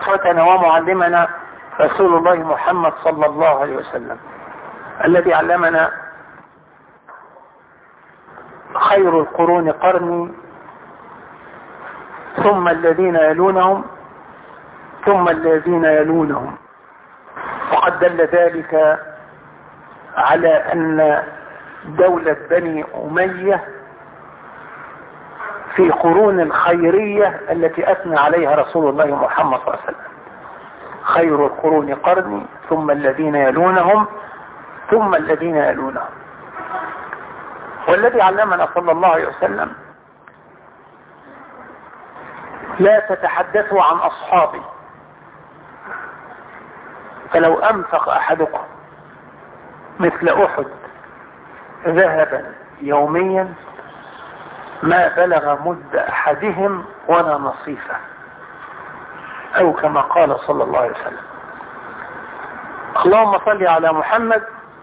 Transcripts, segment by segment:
أسوتنا ومعلمنا رسول الله محمد صلى الله عليه وسلم الذي علمنا خير القرون قرني ثم الذين يلونهم ثم الذين يلونهم وقد دل ذلك على أن دولة بني أمية في قرون الخيرية التي أثنى عليها رسول الله محمد صلى الله عليه وسلم خير القرون قرني ثم الذين يلونهم ثم الذين يلونهم والذي علمنا صلى الله عليه وسلم لا تتحدثوا عن أصحابي فلو أنفق أحدكم مثل أحد ذهبا يوميا ما بلغ مد أحدهم ولا نصيفه أو كما قال صلى الله عليه وسلم اللهم صل على محمد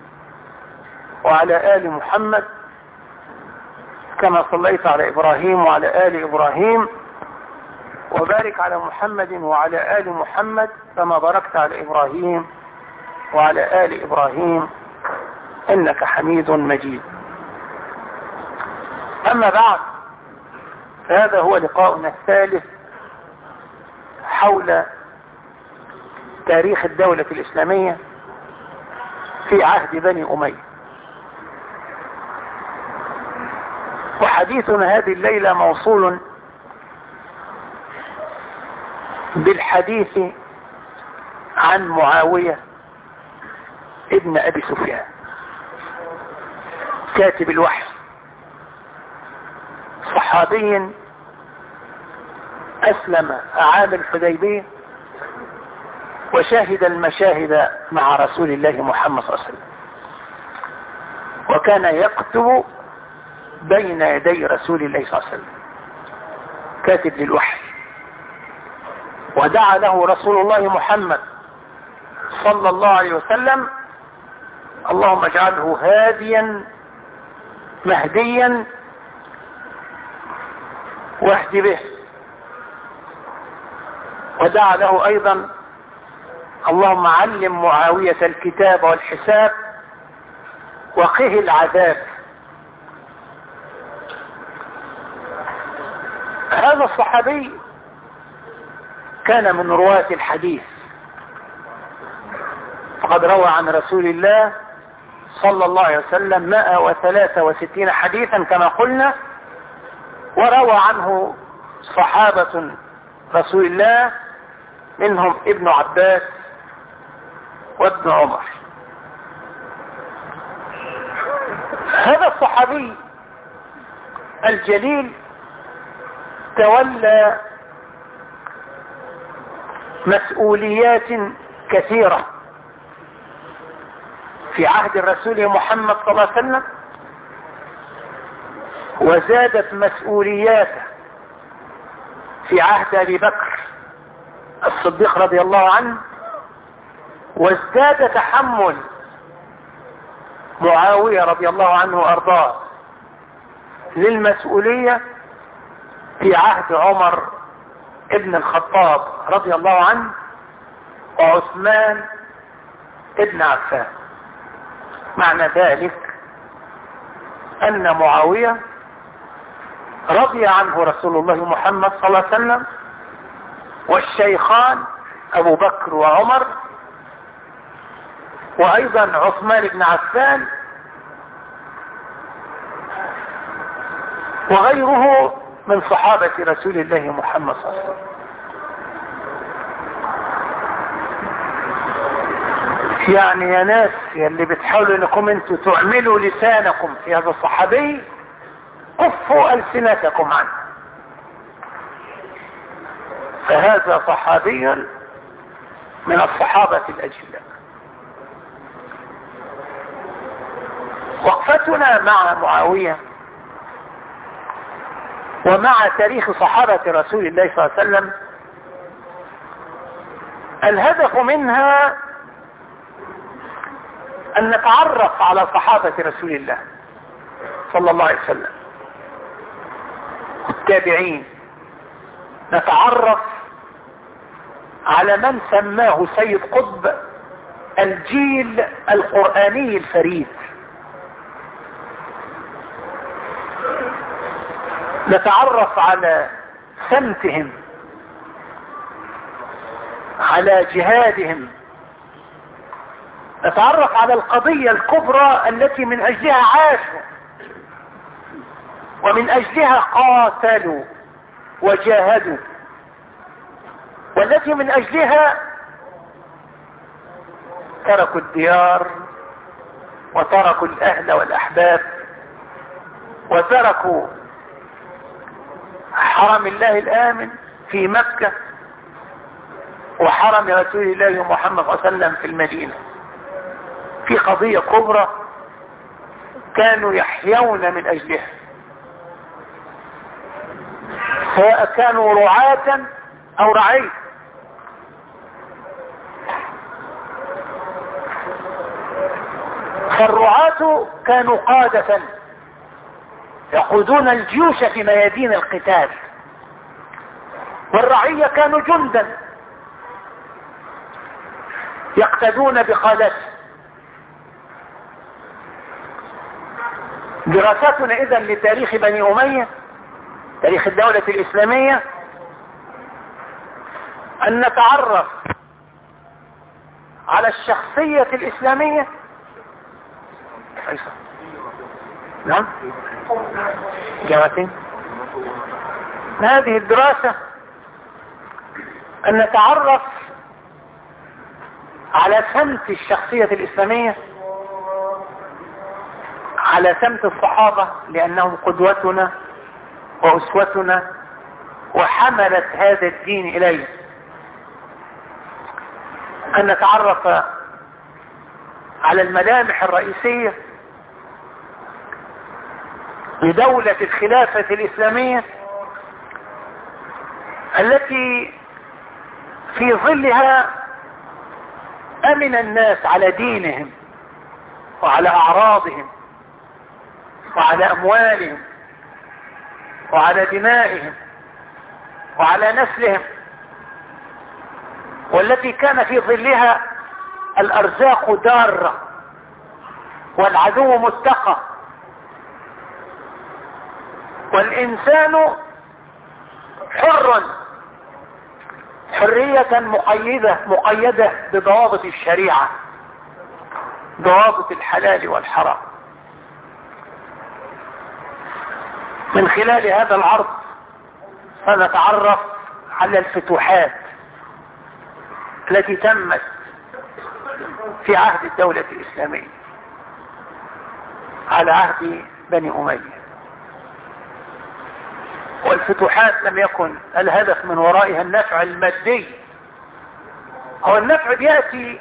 وعلى آل محمد كما صليت على إبراهيم وعلى آل إبراهيم وبارك على محمد وعلى آل محمد كما باركت على إبراهيم وعلى آل إبراهيم إنك حميد مجيد أما بعد فهذا هو لقاؤنا الثالث حول تاريخ الدولة الإسلامية في عهد بني أمية وحديثنا هذه الليلة موصول بالحديث عن معاوية ابن أبي سفيان كاتب الوحي صحابي أسلم عام الحديبية وشاهد المشاهد مع رسول الله محمد صلى الله عليه وسلم وكان يكتب بين يدي رسول الله صلى الله عليه وسلم كاتب للوحي ودعا له رسول الله محمد صلى الله عليه وسلم اللهم اجعله هاديا مهديا واهد به ودعا له ايضا اللهم علم معاوية الكتاب والحساب وقه العذاب هذا الصحابي كان من رواة الحديث فقد روى عن رسول الله صلى الله عليه وسلم 163 حديثا كما قلنا وروى عنه صحابة رسول الله منهم ابن عباس وابن عمر هذا الصحابي الجليل تولى مسؤوليات كثيرة في عهد الرسول محمد صلى الله عليه وسلم وزادت مسؤولياته في عهد ابي بكر الصديق رضي الله عنه وازداد تحمل معاوية رضي الله عنه وارضاه للمسؤولية في عهد عمر ابن الخطاب رضي الله عنه وعثمان ابن عفان معنى ذلك ان معاوية رضي عنه رسول الله محمد صلى الله عليه وسلم والشيخان ابو بكر وعمر وايضا عثمان بن عفان وغيره من صحابة رسول الله محمد صلى الله عليه وسلم يعني يا ناس يلي بتحاولوا انكم انتوا تعملوا لسانكم في هذا الصحابي كفوا السنتكم عنه فهذا صحابي من الصحابة الاجلاء وقفتنا مع معاوية ومع تاريخ صحابة رسول الله صلى الله عليه وسلم الهدف منها ان نتعرف على صحابة رسول الله صلى الله عليه وسلم التابعين نتعرف على من سماه سيد قطب الجيل القرآني الفريد نتعرف على سمتهم على جهادهم نتعرف على القضية الكبرى التي من اجلها عاشوا ومن اجلها قاتلوا وجاهدوا والتي من اجلها تركوا الديار وتركوا الاهل والاحباب وتركوا حرم الله الامن في مكة وحرم رسول الله محمد صلى الله عليه وسلم في المدينة في قضية كبرى كانوا يحيون من اجلها سواء كانوا رعاة او رعية فالرعاة كانوا قادة يقودون الجيوش في ميادين القتال والرعية كانوا جندا يقتدون بقادته دراستنا اذا لتاريخ بني امية تاريخ الدولة الاسلامية ان نتعرف على الشخصية الاسلامية نعم جواتين هذه الدراسة ان نتعرف على سمت الشخصية الاسلامية على سمت الصحابة لانهم قدوتنا واسوتنا وحملت هذا الدين اليه ان نتعرف على الملامح الرئيسية لدولة الخلافة الإسلامية التي في ظلها أمن الناس على دينهم وعلى أعراضهم وعلى أموالهم وعلى دمائهم وعلى نسلهم والتي كان في ظلها الأرزاق دارة والعدو متقى والإنسان حر حرية مقيدة مقيدة بضوابط الشريعة ضوابط الحلال والحرام من خلال هذا العرض سنتعرف على الفتوحات التي تمت في عهد الدولة الإسلامية على عهد بني أمية والفتوحات لم يكن الهدف من ورائها النفع المادي هو النفع بيأتي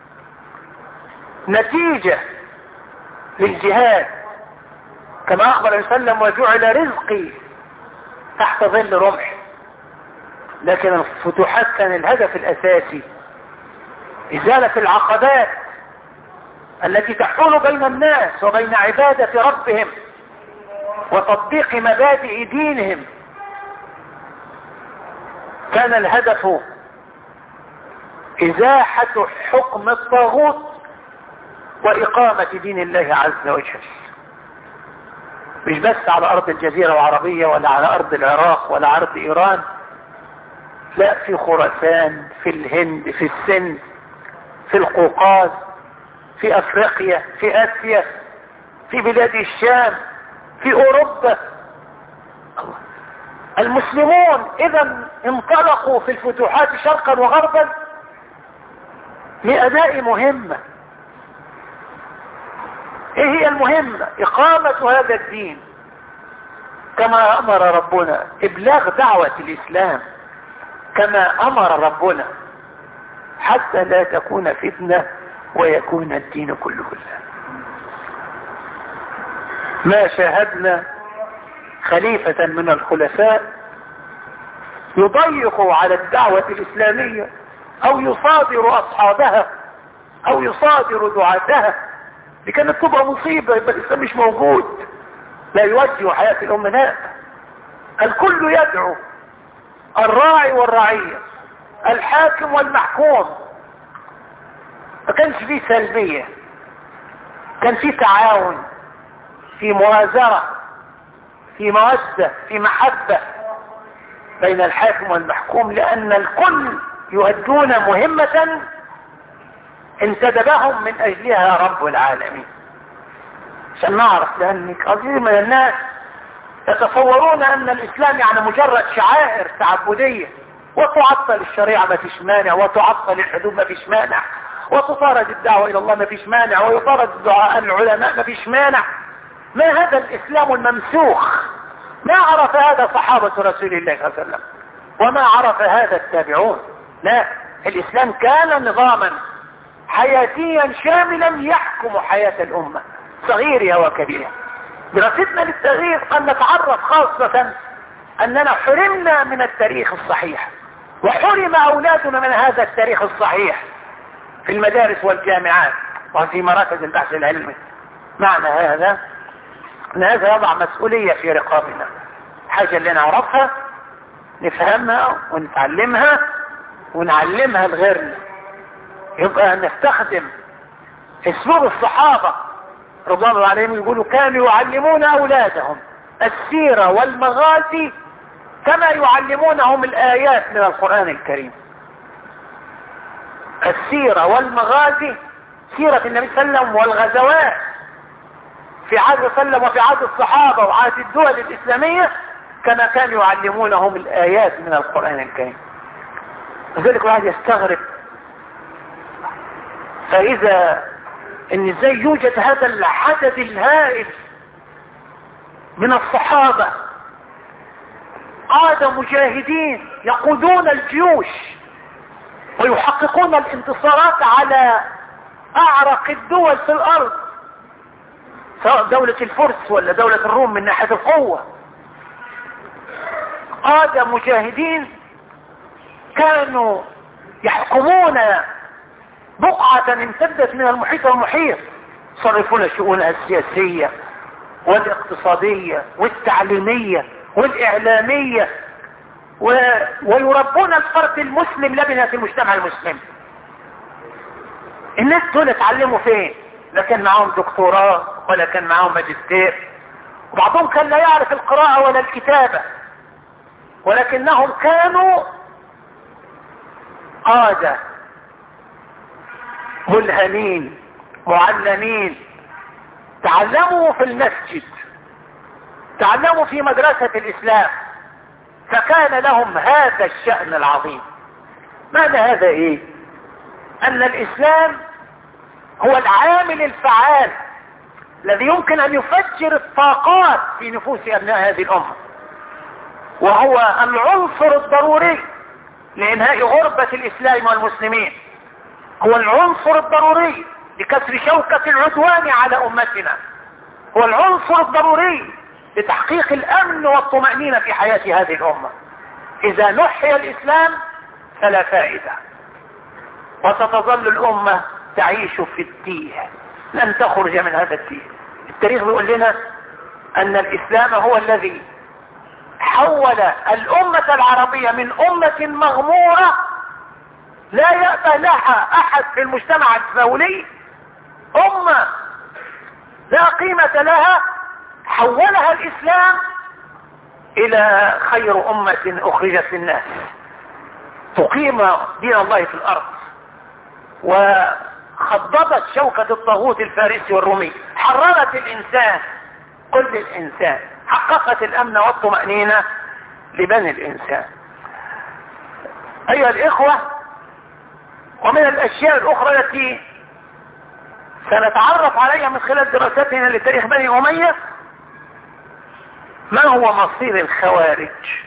نتيجة للجهاد كما أخبر وسلم وجعل رزقي تحت ظل رمح لكن الفتوحات كان الهدف الأساسي إزالة العقبات التي تحول بين الناس وبين عبادة ربهم وتطبيق مبادئ دينهم كان الهدف ازاحة حكم الطاغوت واقامة دين الله عز وجل مش بس على ارض الجزيرة العربية ولا على ارض العراق ولا ارض ايران لا في خراسان في الهند في السند في القوقاز في افريقيا في اسيا في بلاد الشام في اوروبا المسلمون اذا انطلقوا في الفتوحات شرقا وغربا لاداء مهمة ايه هي المهمة اقامة هذا الدين كما امر ربنا ابلاغ دعوة الاسلام كما امر ربنا حتى لا تكون فتنة ويكون الدين كله لله ما شاهدنا خليفة من الخلفاء يضيق على الدعوة الإسلامية أو يصادر أصحابها أو يصادر دعاتها دي كانت تبقى مصيبة يبقى الإسلام مش موجود لا يوجه حياة الأمناء الكل يدعو الراعي والرعية الحاكم والمحكوم ما كانش فيه سلبية كان فيه تعاون في موازرة في مودة في محبة بين الحاكم والمحكوم لأن الكل يؤدون مهمة انتدبهم من أجلها رب العالمين عشان نعرف لأن كثير من الناس يتصورون أن الإسلام يعني مجرد شعائر تعبدية وتعطل الشريعة ما فيش مانع وتعطل الحدود ما فيش مانع وتطارد الدعوة إلى الله ما فيش مانع ويطارد الدعاء العلماء ما فيش مانع ما هذا الإسلام الممسوخ ما عرف هذا صحابة رسول الله صلى الله عليه وسلم وما عرف هذا التابعون لا الإسلام كان نظاما حياتيا شاملا يحكم حياة الأمة صغيرها وكبيرها دراستنا للتغيير قد نتعرف خاصة أننا حرمنا من التاريخ الصحيح وحرم أولادنا من هذا التاريخ الصحيح في المدارس والجامعات وفي مراكز البحث العلمي معنى هذا ان هذا يضع مسؤولية في رقابنا حاجة اللي نعرفها نفهمها ونتعلمها ونعلمها لغيرنا يبقى نستخدم اسلوب الصحابة رضوان الله عليهم يقولوا كانوا يعلمون اولادهم السيرة والمغازي كما يعلمونهم الايات من القرآن الكريم السيرة والمغازي سيرة النبي صلى الله عليه وسلم والغزوات في عهد وسلم وفي عهد الصحابة وعهد الدول الإسلامية كما كانوا يعلمونهم الآيات من القرآن الكريم لذلك الواحد يستغرب فإذا ان ازاي يوجد هذا العدد الهائل من الصحابة قادة مجاهدين يقودون الجيوش ويحققون الانتصارات على اعرق الدول في الارض سواء دولة الفرس ولا دولة الروم من ناحية القوة قادة مجاهدين كانوا يحكمون بقعة امتدت من المحيط والمحيط يصرفون شؤونها السياسية والاقتصادية والتعليمية والاعلامية و... ويربون الفرد المسلم لبنة المجتمع المسلم الناس دول اتعلموا فين لا كان معاهم دكتوراه ولا كان معاهم ماجستير وبعضهم كان لا يعرف القراءة ولا الكتابة ولكنهم كانوا قادة ملهمين معلمين تعلموا في المسجد تعلموا في مدرسة الإسلام فكان لهم هذا الشأن العظيم معنى هذا ايه ان الاسلام هو العامل الفعال الذي يمكن ان يفجر الطاقات في نفوس ابناء هذه الامة وهو العنصر الضروري لانهاء غربة الاسلام والمسلمين هو العنصر الضروري لكسر شوكة العدوان على امتنا هو العنصر الضروري لتحقيق الامن والطمأنينة في حياة هذه الامة اذا نحي الاسلام فلا فائدة وستظل الامة تعيش في التيه لن تخرج من هذا التيه التاريخ بيقول لنا ان الاسلام هو الذي حول الامة العربية من امة مغمورة لا يأبى لها احد في المجتمع الدولي امة لا قيمة لها حولها الاسلام الى خير امة اخرجت للناس تقيم دين الله في الارض وخضبت شوكة الطاغوت الفارسي والرومي حررت الانسان كل الانسان حققت الامن والطمأنينة لبني الانسان ايها الاخوة ومن الاشياء الاخرى التي سنتعرف عليها من خلال دراستنا لتاريخ بني امية ما هو مصير الخوارج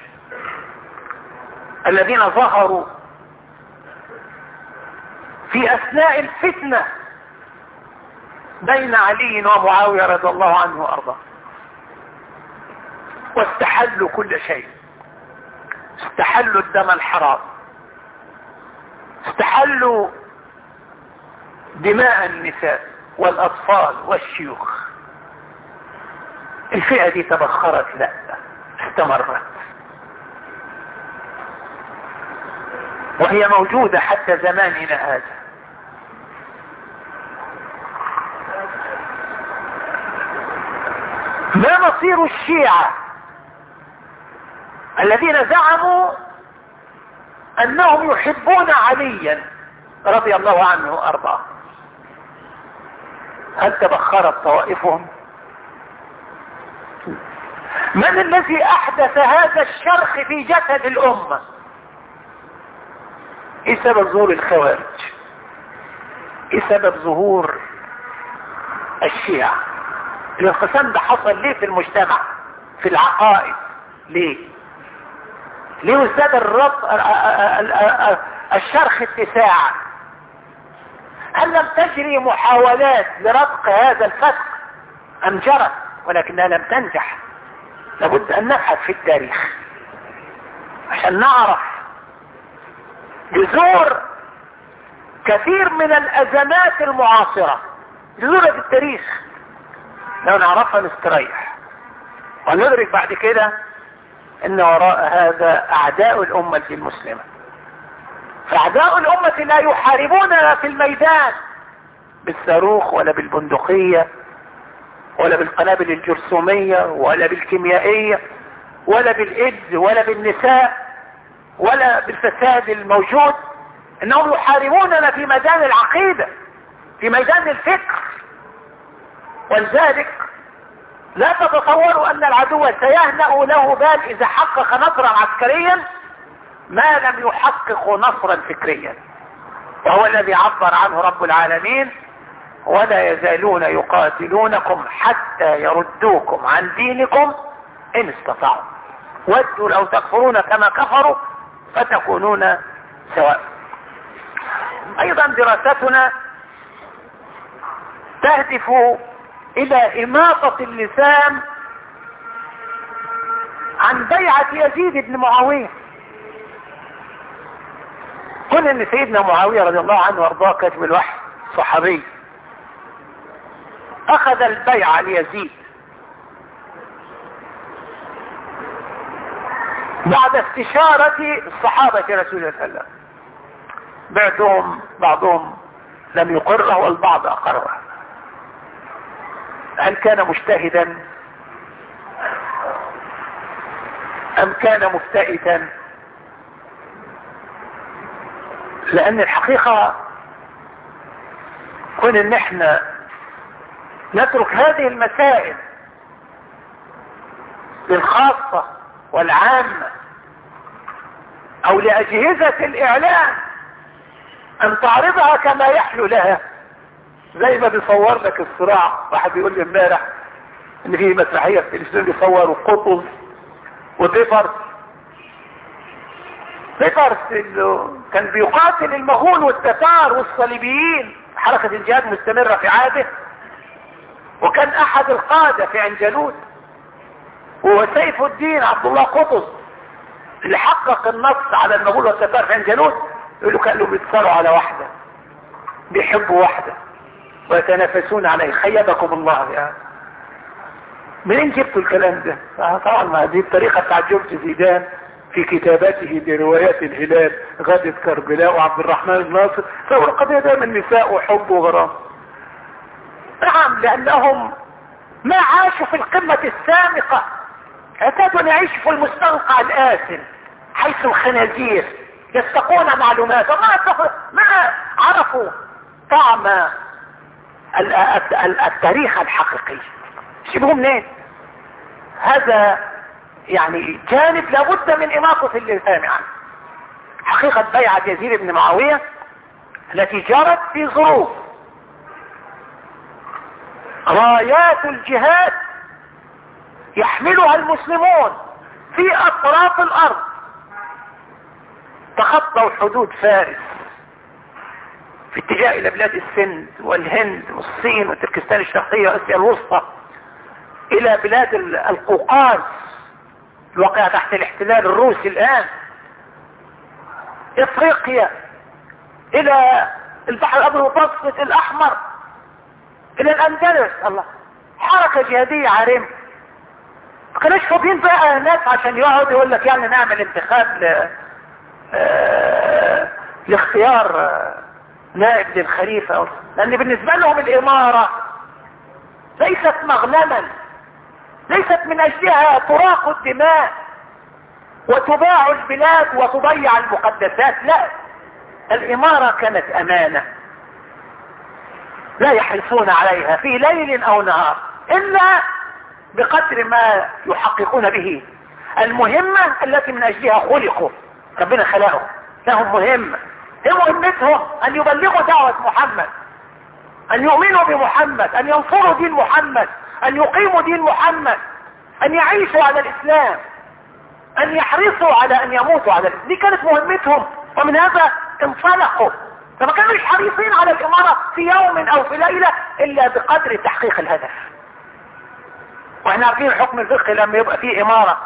الذين ظهروا في اثناء الفتنة بين علي ومعاوية رضي الله عنه وارضاه واستحلوا كل شيء استحلوا الدم الحرام استحلوا دماء النساء والاطفال والشيوخ الفئة دي تبخرت لا استمرت وهي موجودة حتى زماننا هذا ما مصير الشيعة الذين زعموا انهم يحبون عليا رضي الله عنه وارضاه هل تبخرت طوائفهم من الذي احدث هذا الشرخ في جسد الامة ايه سبب ظهور الخوارج ايه سبب ظهور الشيعة الانقسام ده حصل ليه في المجتمع في العقائد ليه ليه ازداد الربط الشرخ اتساعا هل لم تجري محاولات لربط هذا الفتق ام جرت ولكنها لم تنجح لابد ان نبحث في التاريخ عشان نعرف جذور كثير من الازمات المعاصرة جذورها في التاريخ لو نعرفها نستريح وندرك بعد كده ان وراء هذا اعداء الامة المسلمة فاعداء الامة لا يحاربوننا في الميدان بالصاروخ ولا بالبندقية ولا بالقنابل الجرثومية ولا بالكيميائية ولا بالايدز ولا بالنساء ولا بالفساد الموجود انهم يحاربوننا في ميدان العقيدة في ميدان الفكر ولذلك لا تتصوروا ان العدو سيهنأ له بال اذا حقق نصرا عسكريا ما لم يحقق نصرا فكريا وهو الذي عبر عنه رب العالمين ولا يزالون يقاتلونكم حتى يردوكم عن دينكم ان استطاعوا ودوا لو تكفرون كما كفروا فتكونون سواء ايضا دراستنا تهدف الى اماطة اللسان عن بيعة يزيد بن معاوية كون ان سيدنا معاوية رضي الله عنه وارضاه كاتب الوحي صحابي اخذ البيعة ليزيد بعد استشارة الصحابة رسول الله صلى الله عليه وسلم بعضهم بعضهم لم يقره والبعض اقره هل كان مجتهدا ام كان مفتئتا لان الحقيقة كون ان احنا نترك هذه المسائل للخاصة والعامة او لاجهزة الاعلام ان تعرضها كما يحلو لها زي ما بيصور لك الصراع واحد بيقول لي امبارح ان في مسرحيه في التلفزيون بيصوروا قطز وبيفرس بيفرس اللي كان بيقاتل المغول والتتار والصليبيين حركة الجهاد مستمرة في عاده وكان احد القادة في عنجلود وهو سيف الدين عبد الله قطز اللي حقق النص على المغول والتتار في عنجلود يقولوا كانوا بيتصاروا على واحدة بيحبوا واحدة ويتنافسون عليه خيبكم الله يا منين جبتوا الكلام ده طبعا ما دي الطريقة بتاع جورج زيدان في كتاباته بروايات الهلال غادة كربلاء وعبد الرحمن الناصر فهو القضية دائما نساء وحب وغرام نعم لانهم ما عاشوا في القمة السامقة اعتادوا ان يعيشوا في المستنقع الآثم حيث الخنازير يستقون معلومات وما ما عرفوا طعم التاريخ الحقيقي شبهه منين هذا يعني جانب لابد من إماطة اللسان عنه حقيقة بيعة يزيد بن معاوية التي جرت في ظروف رايات الجهاد يحملها المسلمون في أطراف الأرض تخطوا حدود فارس في اتجاه الى بلاد السند والهند والصين وتركستان الشرقية واسيا الوسطى الى بلاد القوقاز الواقعة تحت الاحتلال الروسي الان افريقيا الى البحر الابيض المتوسط الاحمر الى الاندلس الله حركة جهادية عارمة ما كانوش فاضيين بقى هناك عشان يقعد يقول لك يعني نعمل انتخاب ل... آه لاختيار آه، نائب للخليفة لان بالنسبة لهم الامارة ليست مغنما ليست من اجلها تراق الدماء وتباع البلاد وتضيع المقدسات لا الامارة كانت امانة لا يحرصون عليها في ليل او نهار الا بقدر ما يحققون به المهمة التي من اجلها خلقوا ربنا خلقهم لهم مهمة هي مهمتهم ان يبلغوا دعوة محمد ان يؤمنوا بمحمد ان ينصروا دين محمد ان يقيموا دين محمد ان يعيشوا على الاسلام ان يحرصوا على ان يموتوا على الاسلام دي كانت مهمتهم ومن هذا انطلقوا فما كانوش حريصين على الامارة في يوم او في ليلة الا بقدر تحقيق الهدف واحنا عارفين الحكم الفقهي لما يبقى فيه امارة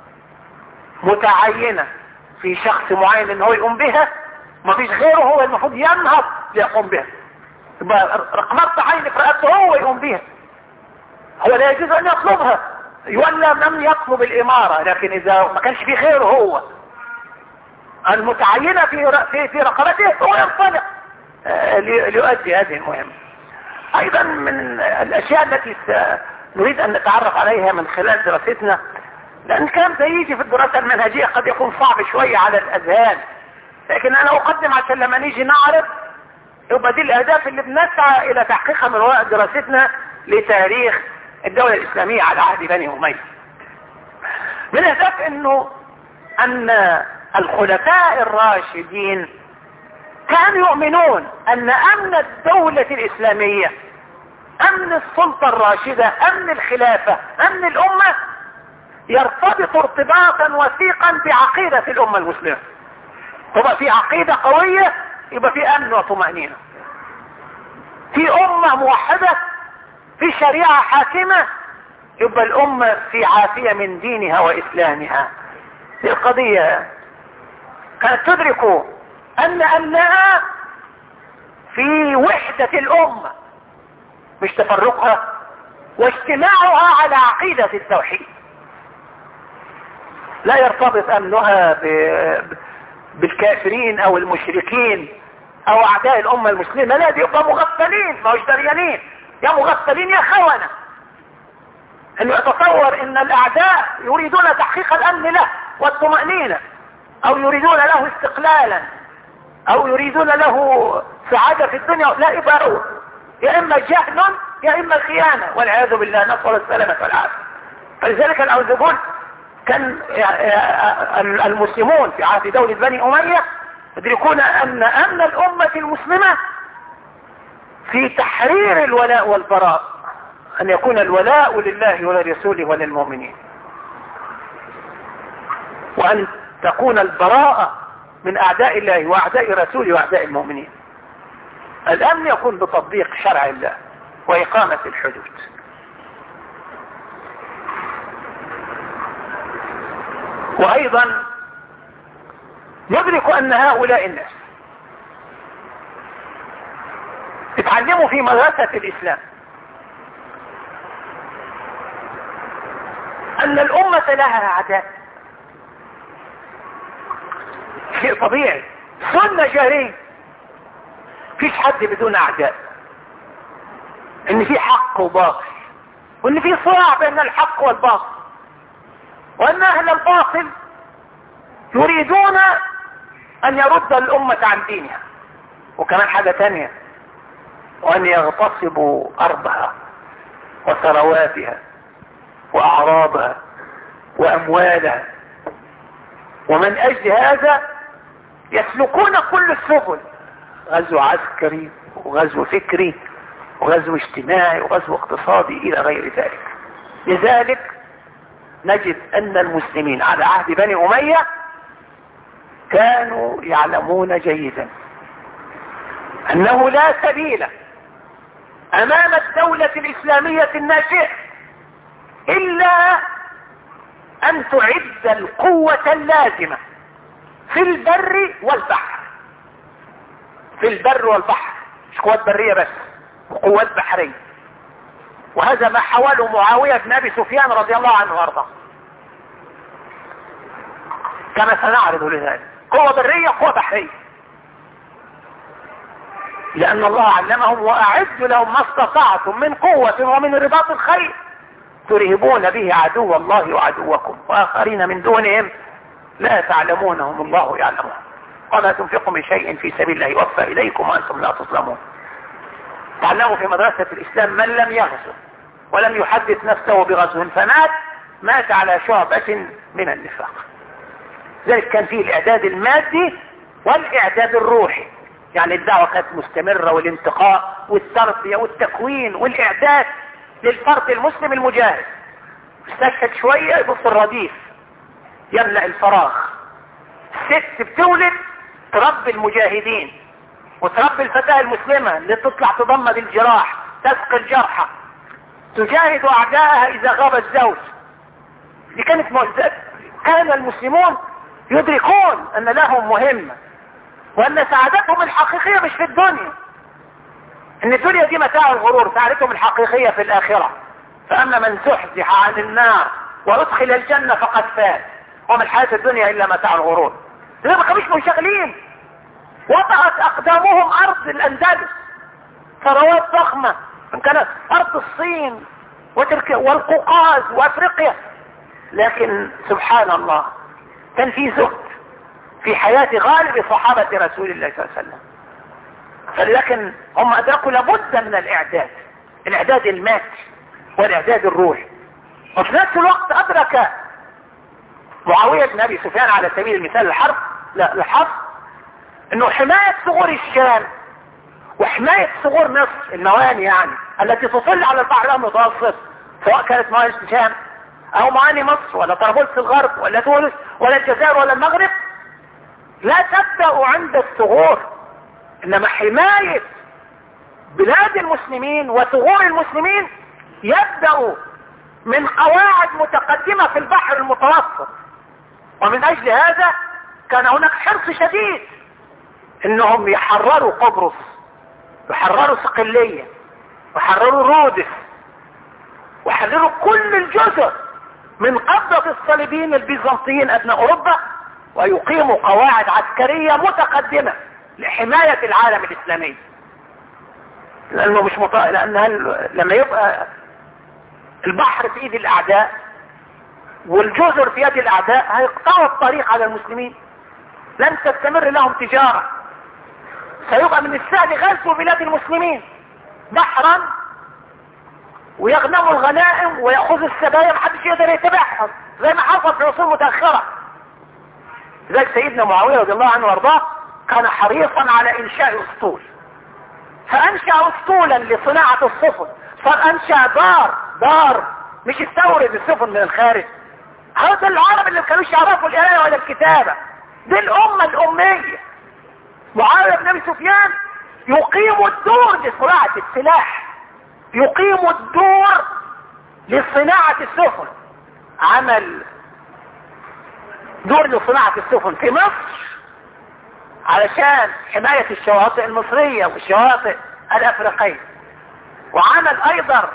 متعينة في شخص معين ان هو يقوم بها ما فيش غيره هو المفروض ينهض ليقوم بها يبقى رقمات تعين في رقبته هو يقوم بها هو لا يجوز ان يطلبها يولى من يطلب الامارة لكن اذا ما كانش في غيره هو المتعينة في في في رقبته هو ينطلق آه، ليؤدي هذه المهمة ايضا من الاشياء التي نريد ان نتعرف عليها من خلال دراستنا لان الكلام ده يجي في الدراسة المنهجية قد يكون صعب شوية على الاذهان لكن انا اقدم عشان لما نيجي نعرض يبقى دي الاهداف اللي بنسعى الى تحقيقها من وراء دراستنا لتاريخ الدولة الاسلامية على عهد بني امية من اهداف انه ان الخلفاء الراشدين كانوا يؤمنون ان امن الدولة الاسلامية امن السلطة الراشدة امن الخلافة امن الامة يرتبط ارتباطا وثيقا بعقيدة الامة المسلمة تبقى في عقيدة قوية يبقى في امن وطمأنينة في امة موحدة في شريعة حاكمة يبقى الامة في عافية من دينها واسلامها دي القضية كانت تدرك ان امنها في وحدة الامة مش تفرقها واجتماعها على عقيدة التوحيد لا يرتبط امنها ب... بالكافرين او المشركين او اعداء الامة المسلمة لا دي يبقى مغفلين ما هوش دريانين يا مغفلين يا خونة انه يتصور ان الاعداء يريدون تحقيق الامن له والطمأنينة او يريدون له استقلالا او يريدون له سعادة في الدنيا لا يبقى يا اما جهل يا اما خيانة والعياذ بالله نسأل السلامة والعافية فلذلك انا عاوز اقول كان المسلمون في عهد دولة بني امية يدركون ان امن الامة المسلمة في تحرير الولاء والبراء ان يكون الولاء لله ولرسوله وللمؤمنين وان تكون البراءة من اعداء الله واعداء رسوله واعداء المؤمنين الامن يكون بتطبيق شرع الله واقامة الحدود وايضا ندرك ان هؤلاء الناس اتعلموا في مدرسة الاسلام ان الامة لها اعداء شيء طبيعي سنة جارية فيش حد بدون اعداء ان في حق وباطل وان في صراع بين الحق والباطل وان اهل الباطل يريدون ان يرد الامة عن دينها وكمان حاجة تانية وان يغتصبوا ارضها وثرواتها واعراضها واموالها ومن اجل هذا يسلكون كل السبل غزو عسكري وغزو فكري وغزو اجتماعي وغزو اقتصادي الى غير ذلك لذلك نجد ان المسلمين على عهد بني امية كانوا يعلمون جيدا انه لا سبيل امام الدولة الاسلامية الناشئة الا ان تعد القوة اللازمة في البر والبحر في البر والبحر مش قوات برية بس وقوات بحرية وهذا ما حاوله معاوية بن ابي سفيان رضي الله عنه وارضاه كما سنعرض لذلك قوة برية قوة بحرية لان الله علمهم واعدوا لهم ما استطعتم من قوة ومن رباط الخير ترهبون به عدو الله وعدوكم واخرين من دونهم لا تعلمونهم الله يعلمهم وما تنفقوا من شيء في سبيل الله يوفى اليكم وانتم لا تظلمون تعلموا في مدرسة الاسلام من لم يغزو ولم يحدث نفسه بغزو فمات مات على شعبة من النفاق ذلك كان فيه الاعداد المادي والاعداد الروحي يعني الدعوة كانت مستمرة والانتقاء والتربية والتكوين والاعداد للفرد المسلم المجاهد استشهد شوية يبص الرديف يملأ الفراغ ست بتولد تربي المجاهدين وتربي الفتاة المسلمة اللي تطلع تضمد الجراح تسقي الجرحى تجاهد اعدائها اذا غاب الزوج دي كانت معجزات كان المسلمون يدركون ان لهم مهمة وان سعادتهم الحقيقية مش في الدنيا ان الدنيا دي متاع الغرور سعادتهم الحقيقية في الاخرة فاما من زحزح عن النار وادخل الجنة فقد فات وما الحياة الدنيا الا متاع الغرور ليه ما كانوش منشغلين وضعت اقدامهم ارض الاندلس ثروات ضخمة ان كانت ارض الصين وتركيا والقوقاز وافريقيا لكن سبحان الله كان في زهد في حياة غالب صحابة رسول الله صلى الله عليه وسلم فلكن هم ادركوا لابد من الاعداد الاعداد المادي والاعداد الروحي وفي نفس الوقت ادرك معاوية بن ابي سفيان على سبيل المثال الحرب لا الحرب انه حماية ثغور الشام وحماية ثغور مصر المواني يعني التي تطل على البحر المتوسط سواء كانت مواني الشام او مواني مصر ولا طرابلس الغرب ولا تونس ولا الجزائر ولا المغرب لا تبدأ عند الثغور انما حماية بلاد المسلمين وثغور المسلمين يبدأ من قواعد متقدمة في البحر المتوسط ومن اجل هذا كان هناك حرص شديد انهم يحرروا قبرص يحرروا صقلية وحرروا رودس وحرروا كل الجزر من قبضة الصليبيين البيزنطيين ابناء اوروبا ويقيموا قواعد عسكرية متقدمة لحماية العالم الاسلامي لانه مش مطا... لان هل... لما يبقى البحر في ايد الاعداء والجزر في يد الاعداء هيقطعوا الطريق على المسلمين لن تستمر لهم تجارة سيبقى من السهل غزو بلاد المسلمين بحرا ويغنموا الغنائم ويأخذوا السبايا محدش يقدر يتبعهم زي ما حصل في عصور متأخرة لذلك سيدنا معاوية رضي الله عنه وارضاه كان حريصا على انشاء اسطول فانشأ اسطولا لصناعة السفن صار انشأ دار دار مش استورد السفن من الخارج هذا العرب اللي ما كانوش يعرفوا القرايه ولا الكتابة دي الامة الامية معاوية بن ابي سفيان يقيم الدور لصناعة السلاح يقيم الدور لصناعة السفن عمل دور لصناعة السفن في مصر علشان حماية الشواطئ المصرية والشواطئ الافريقية وعمل ايضا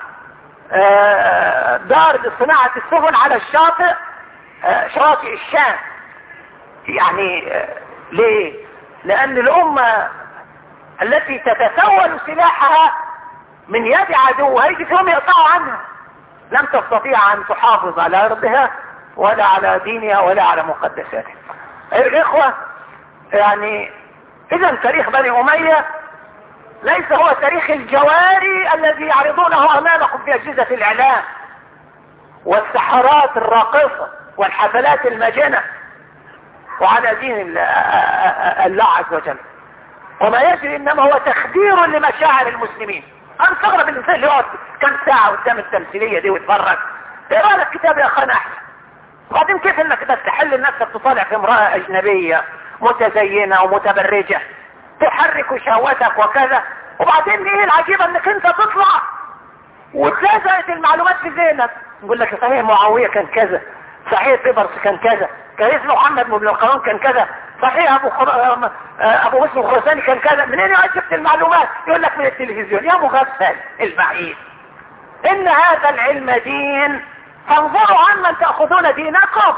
دار لصناعة السفن على الشاطئ شواطئ الشام يعني ليه لان الامة التي تتسول سلاحها من يد عدو هيجي فيهم يقطعوا عنها لم تستطيع ان تحافظ على ارضها ولا على دينها ولا على مقدساتها الاخوة يعني اذا تاريخ بني امية ليس هو تاريخ الجواري الذي يعرضونه امامكم في اجهزة الاعلام والسحرات الراقصة والحفلات المجنة وعلى دين الله عز وجل وما يجري انما هو تخدير لمشاعر المسلمين انا استغرب الانسان اللي يقعد كم ساعة قدام التمثيلية دي ويتفرج اقرا لك كتاب يا اخوانا احسن وبعدين كيف انك تستحل لنفسك تطالع في امرأة اجنبية متزينة ومتبرجة تحرك شهوتك وكذا وبعدين ايه العجيبة انك انت تطلع وتلازقت المعلومات في ذهنك يقول لك صحيح معاوية كان كذا صحيح بيبرس كان كذا كان اسمه محمد بن القانون كان كذا صحيح ابو خر... ابو مسلم الخرساني كان كذا منين جبت المعلومات يقول لك من التلفزيون يا مغفل البعيد ان هذا العلم دين فانظروا عمن تأخذون دينكم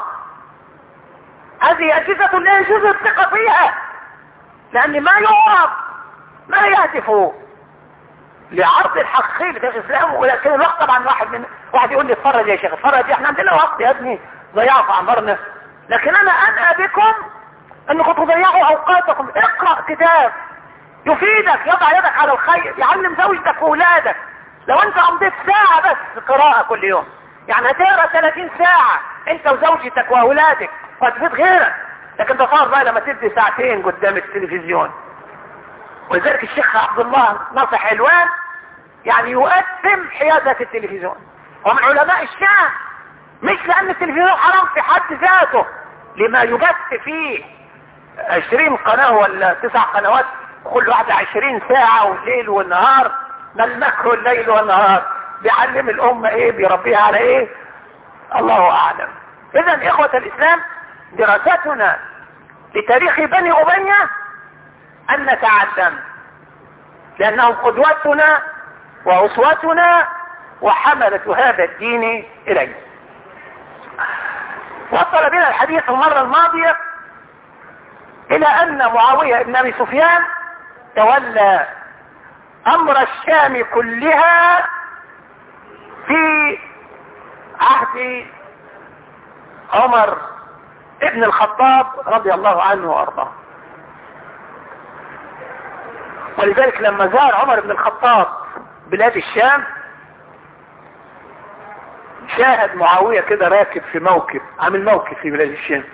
هذه أجهزة لا يجوز الثقة فيها لأن ما يعرف ما يهدي يهدفوا لعرض الحقيقي للاسلام ولكن الوقت طبعا واحد من واحد يقول لي اتفرج يا شيخ اتفرج احنا عندنا وقت يا ابني ضيعوا في اعمارنا لكن انا انأى بكم انكم تضيعوا اوقاتكم اقرأ كتاب يفيدك يضع يدك على الخير يعلم زوجتك واولادك لو انت امضيت ساعة بس قراءة كل يوم يعني هتقرا 30 ساعة انت وزوجتك واولادك وهتفيد غيرك لكن تصور بقى لما تدي ساعتين قدام التلفزيون ولذلك الشيخ عبد الله ناصح حلوان يعني يقدم حيازة التلفزيون ومن علماء الشام مش لان التلفزيون حرام في حد ذاته لما يبث فيه عشرين قناة ولا تسع قنوات كل واحدة عشرين ساعة والليل والنهار ما المكر الليل والنهار بيعلم الأمة ايه بيربيها على ايه الله أعلم إذا إخوة الإسلام دراستنا لتاريخ بني أمية أن نتعلم لأنهم قدوتنا وأسوتنا وحملة هذا الدين إليه وصل بنا الحديث المرة الماضية إلى أن معاوية بن أبي سفيان تولى أمر الشام كلها في عهد عمر ابن الخطاب رضي الله عنه وارضاه ولذلك لما زار عمر بن الخطاب بلاد الشام شاهد معاوية كده راكب في موكب عامل موكب في بلاد الشام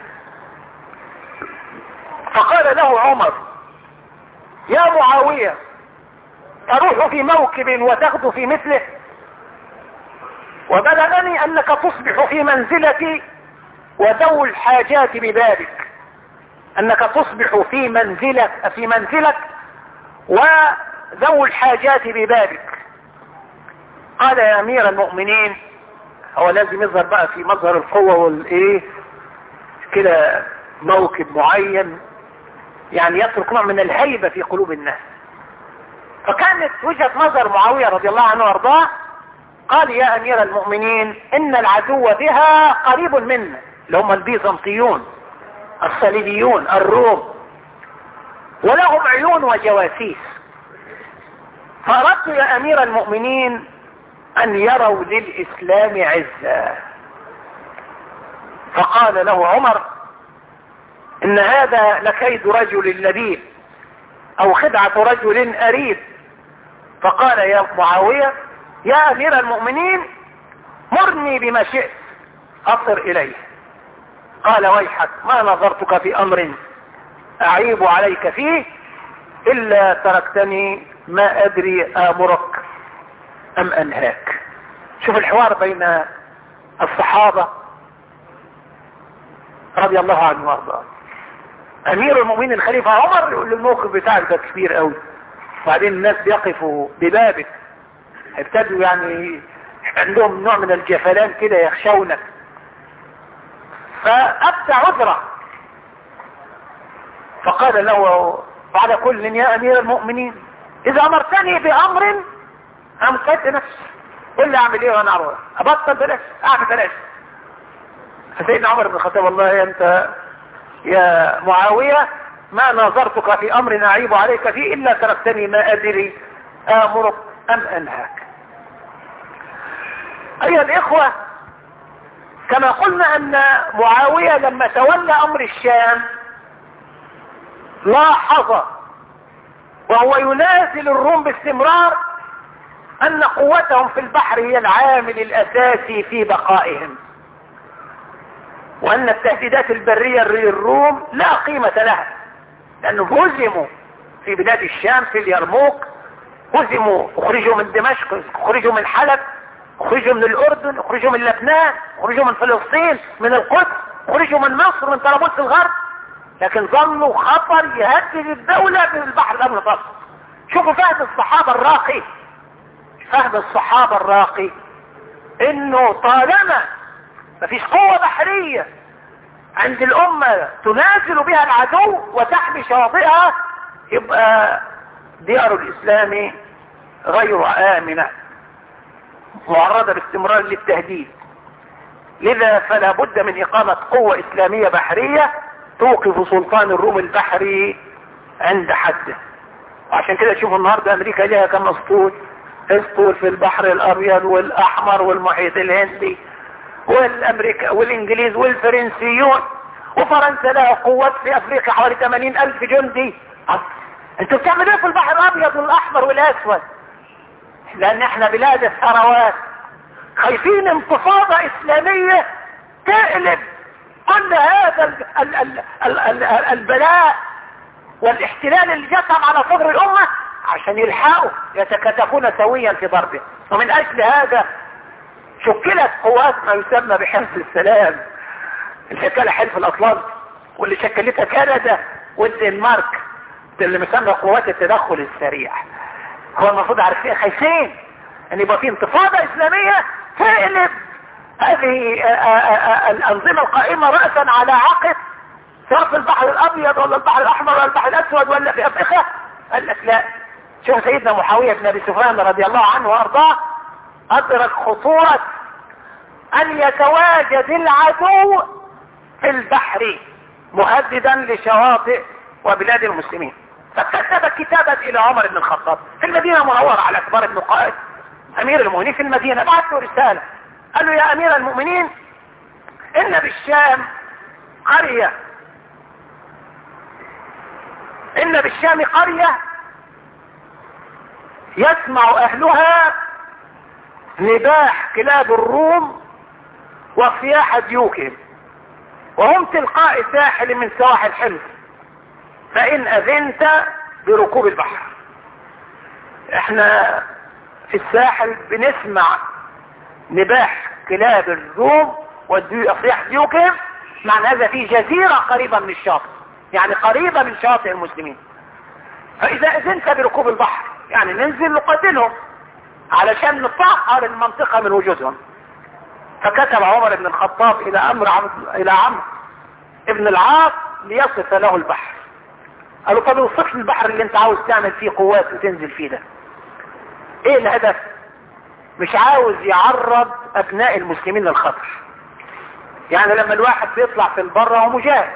فقال له عمر يا معاوية تروح في موكب وتغدو في مثله وبلغني انك تصبح في منزلتي وذو الحاجات ببابك انك تصبح في منزلك في منزلك وذو الحاجات ببابك قال يا امير المؤمنين هو لازم يظهر بقى في مظهر القوة والايه كده موكب معين يعني يترك نوع من الهيبة في قلوب الناس فكانت وجهة نظر معاوية رضي الله عنه وارضاه قال يا امير المؤمنين ان العدو بها قريب منا اللي هم البيزنطيون الصليبيون الروم ولهم عيون وجواسيس فأردت يا أمير المؤمنين أن يروا للإسلام عزة فقال له عمر إن هذا لكيد رجل لبيب أو خدعة رجل أريد فقال يا معاوية يا أمير المؤمنين مرني بما شئت أصر إليه قال ويحك ما نظرتك في أمر أعيب عليك فيه إلا تركتني ما أدري آمرك أم أنهاك شوف الحوار بين الصحابة رضي الله عنه وارضاه امير المؤمنين الخليفة عمر يقول له الموقف بتاعك ده كبير قوي وبعدين الناس بيقفوا ببابك ابتدوا يعني عندهم نوع من الجفلان كده يخشونك فأبدى عذره فقال له بعد كل يا أمير المؤمنين إذا أمرتني بأمر أمسكت نفسي قل لي أعمل إيه وأنا أروح أبطل بلاش أعمل بلاش فسيدنا عمر بن الخطاب والله أنت يا معاوية ما ناظرتك في أمر أعيب عليك فيه إلا تركتني ما أدري آمرك أم أنهاك أيها الإخوة كما قلنا أن معاوية لما تولى أمر الشام لاحظ وهو ينازل الروم باستمرار أن قوتهم في البحر هي العامل الأساسي في بقائهم وأن التهديدات البرية للروم لا قيمة لها لأنهم هزموا في بلاد الشام في اليرموك هزموا اخرجوا من دمشق اخرجوا من حلب اخرجوا من الأردن اخرجوا من لبنان اخرجوا من فلسطين من القدس اخرجوا من مصر من طرابلس الغرب لكن ظنوا خطر يهدد الدولة بالبحر المتوسط شوفوا فهم الصحابة الراقي فهم الصحابة الراقي انه طالما مفيش قوة بحرية عند الامة تنازل بها العدو وتحمي شواطئها يبقى ديار الاسلام غير امنة معرضة باستمرار للتهديد لذا فلا بد من اقامة قوة اسلامية بحرية توقف سلطان الروم البحري عند حده وعشان كده تشوفوا النهارده امريكا ليها كم اسطول اسطول في البحر الابيض والاحمر والمحيط الهندي والامريكا والانجليز والفرنسيون وفرنسا لها قوات في افريقيا حوالي 80 الف جندي انتوا بتعملوا ايه في البحر الابيض والاحمر والاسود لان احنا بلاد الثروات خايفين انتفاضة اسلامية تقلب كل هذا ال ال ال ال ال ال البلاء والاحتلال اللي جسم على صدر الامة عشان يلحقوا يتكاتفون سويا في ضربه ومن اجل هذا شكلت قوات ما يسمى بحرس السلام اللي شكلها حلف الاطلنطي واللي شكلتها كندا والدنمارك اللي مسمى قوات التدخل السريع هو المفروض عارفين خايفين ان يبقى في انتفاضة اسلامية تقلب هذه الانظمة القائمة رأسا على عقب سواء في البحر الابيض ولا البحر الاحمر ولا البحر الاسود ولا في افريقيا قال لك لا شوف سيدنا معاوية بن ابي سفيان رضي الله عنه وارضاه ادرك خطورة ان يتواجد العدو في البحر مهددا لشواطئ وبلاد المسلمين فكتب كتابا الى عمر بن الخطاب في المدينة المنورة على اكبر بن قائد امير المؤمنين في المدينة بعت له رسالة قال له يا امير المؤمنين ان بالشام قرية ان بالشام قرية يسمع اهلها نباح كلاب الروم وصياح ديوكهم وهم تلقاء ساحل من سواحل حمص فان اذنت بركوب البحر احنا في الساحل بنسمع نباح كلاب الروم وصياح ديوكهم معنى هذا في جزيرة قريبة من الشاطئ يعني قريبة من شاطئ المسلمين فاذا اذنت بركوب البحر يعني ننزل نقاتلهم علشان نطهر المنطقة من وجودهم فكتب عمر بن الخطاب الى امر عمد الى عمرو ابن العاص ليصف له البحر قالوا طب اوصف لي البحر اللي انت عاوز تعمل فيه قوات وتنزل فيه ده ايه الهدف مش عاوز يعرض ابناء المسلمين للخطر يعني لما الواحد بيطلع في البر هو مجاهد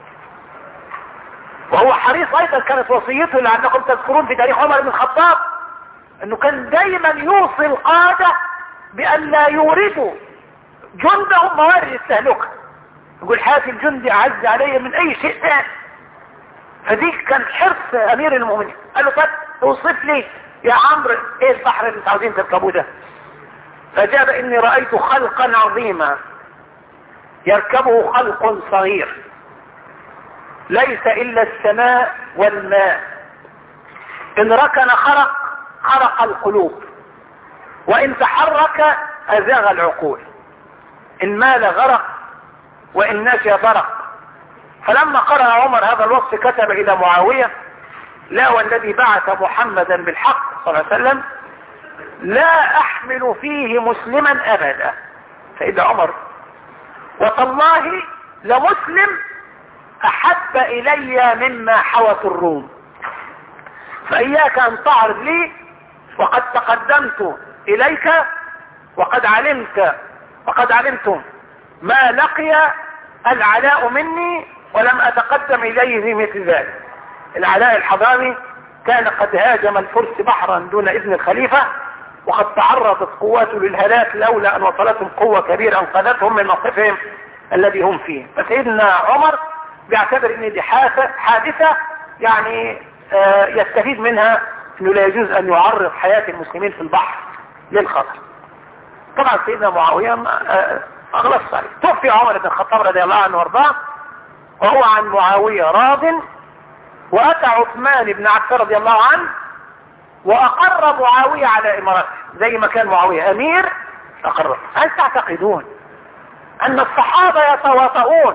وهو حريص ايضا كانت وصيته لانكم تذكرون في تاريخ عمر بن الخطاب انه كان دايما يوصي القادة بان لا يوردوا جندهم موارد التهلكة يقول حياة الجندي اعز علي من اي شيء ثاني فدي كان حرص امير المؤمنين قال له طب توصف لي يا عمرو ايه البحر اللي انتوا عاوزين تركبوه ده فجاب اني رأيت خلقا عظيما يركبه خلق صغير ليس الا السماء والماء ان ركن خرق خرق القلوب وان تحرك ازاغ العقول ان مال غرق وان نشى برق فلما قرأ عمر هذا الوصف كتب الى معاوية لا والذي بعث محمدا بالحق صلى الله عليه وسلم لا احمل فيه مسلما ابدا سيدنا عمر وتالله لمسلم احب الي مما حوت الروم فاياك ان تعرض لي وقد تقدمت اليك وقد علمت وقد علمتم ما لقي العلاء مني ولم اتقدم اليه في مثل ذلك العلاء الحضاري كان قد هاجم الفرس بحرا دون اذن الخليفة وقد تعرضت قواته للهلاك لولا ان وصلتهم قوة كبيرة انقذتهم من موقفهم الذي هم فيه فسيدنا عمر بيعتبر ان دي حادثة يعني آه يستفيد منها انه لا يجوز ان يعرض حياة المسلمين في البحر للخطر طبعا سيدنا معاوية آه اغلص عليه توفي عمر بن الخطاب رضي الله عنه وارضاه وهو عن معاوية راض واتى عثمان بن عفان رضي الله عنه واقر معاوية على امارته زي ما كان معاوية امير اقر هل تعتقدون ان الصحابة يتواطؤون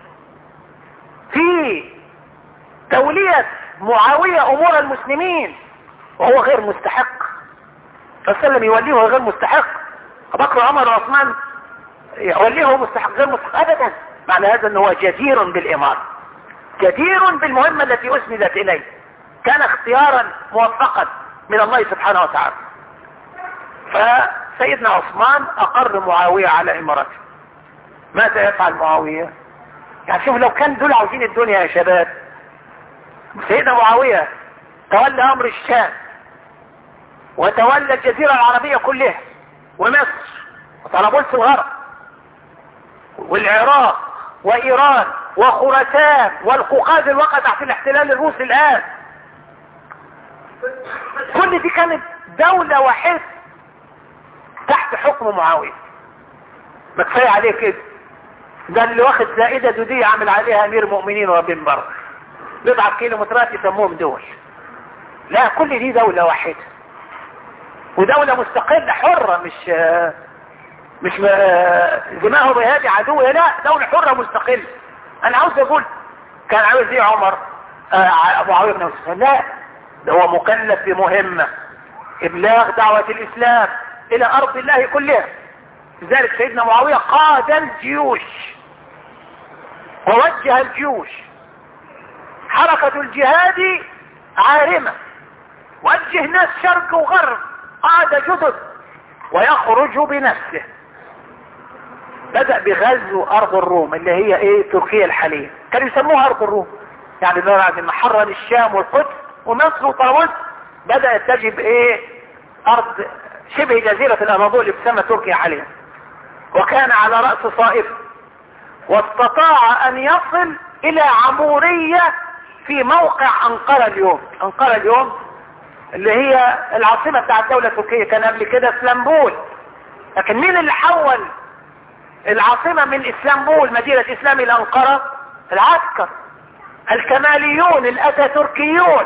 في تولية معاوية امور المسلمين وهو غير مستحق فالسلم يوليه وهو غير مستحق بكر عمر وعثمان يوليه مستحق غير مستحق ابدا معنى هذا انه جدير بالامارة جدير بالمهمة التي اسندت اليه كان اختيارا موفقا من الله سبحانه وتعالى فسيدنا عثمان اقر معاوية على امارته ماذا يفعل معاوية يعني شوف لو كان دول عاوزين الدنيا يا شباب سيدنا معاوية تولى امر الشام وتولى الجزيرة العربية كلها ومصر وطرابلس الغرب والعراق وايران وخراسان والقوقاز الواقع تحت الاحتلال الروسي الان كل دي كانت دولة واحدة تحت حكم معاوية ما كفاية عليه كده ده اللي واخد زائدة دودية عامل عليها امير مؤمنين وبن بر بضعة كيلومترات يسموهم دول لا كل دي دولة واحدة ودولة مستقلة حرة مش مش دماغه بهادي عدوية لا دولة حرة مستقلة انا عاوز اقول كان عاوز ايه عمر آه ابو معاوية بن سفيان لا ده هو مكلف بمهمة ابلاغ دعوة الاسلام الى ارض الله كلها لذلك سيدنا معاوية قاد الجيوش ووجه الجيوش حركة الجهاد عارمة وجه ناس شرق وغرب قاد جدد ويخرج بنفسه بدأ بغزو ارض الروم اللي هي ايه تركيا الحالية كانوا يسموها ارض الروم يعني بعد ما حرر الشام والقدس ومصر وطاووس بدأ يتجه بايه ارض شبه جزيرة الاناضول اللي بتسمى تركيا حاليا وكان على رأس صائفة واستطاع ان يصل الى عمورية في موقع انقرة اليوم انقرة اليوم اللي هي العاصمة بتاع الدولة التركية كان قبل كده اسلامبول لكن مين اللي حول العاصمة من اسلامبول مدينة اسلام الى انقرة العسكر الكماليون الاتاتركيون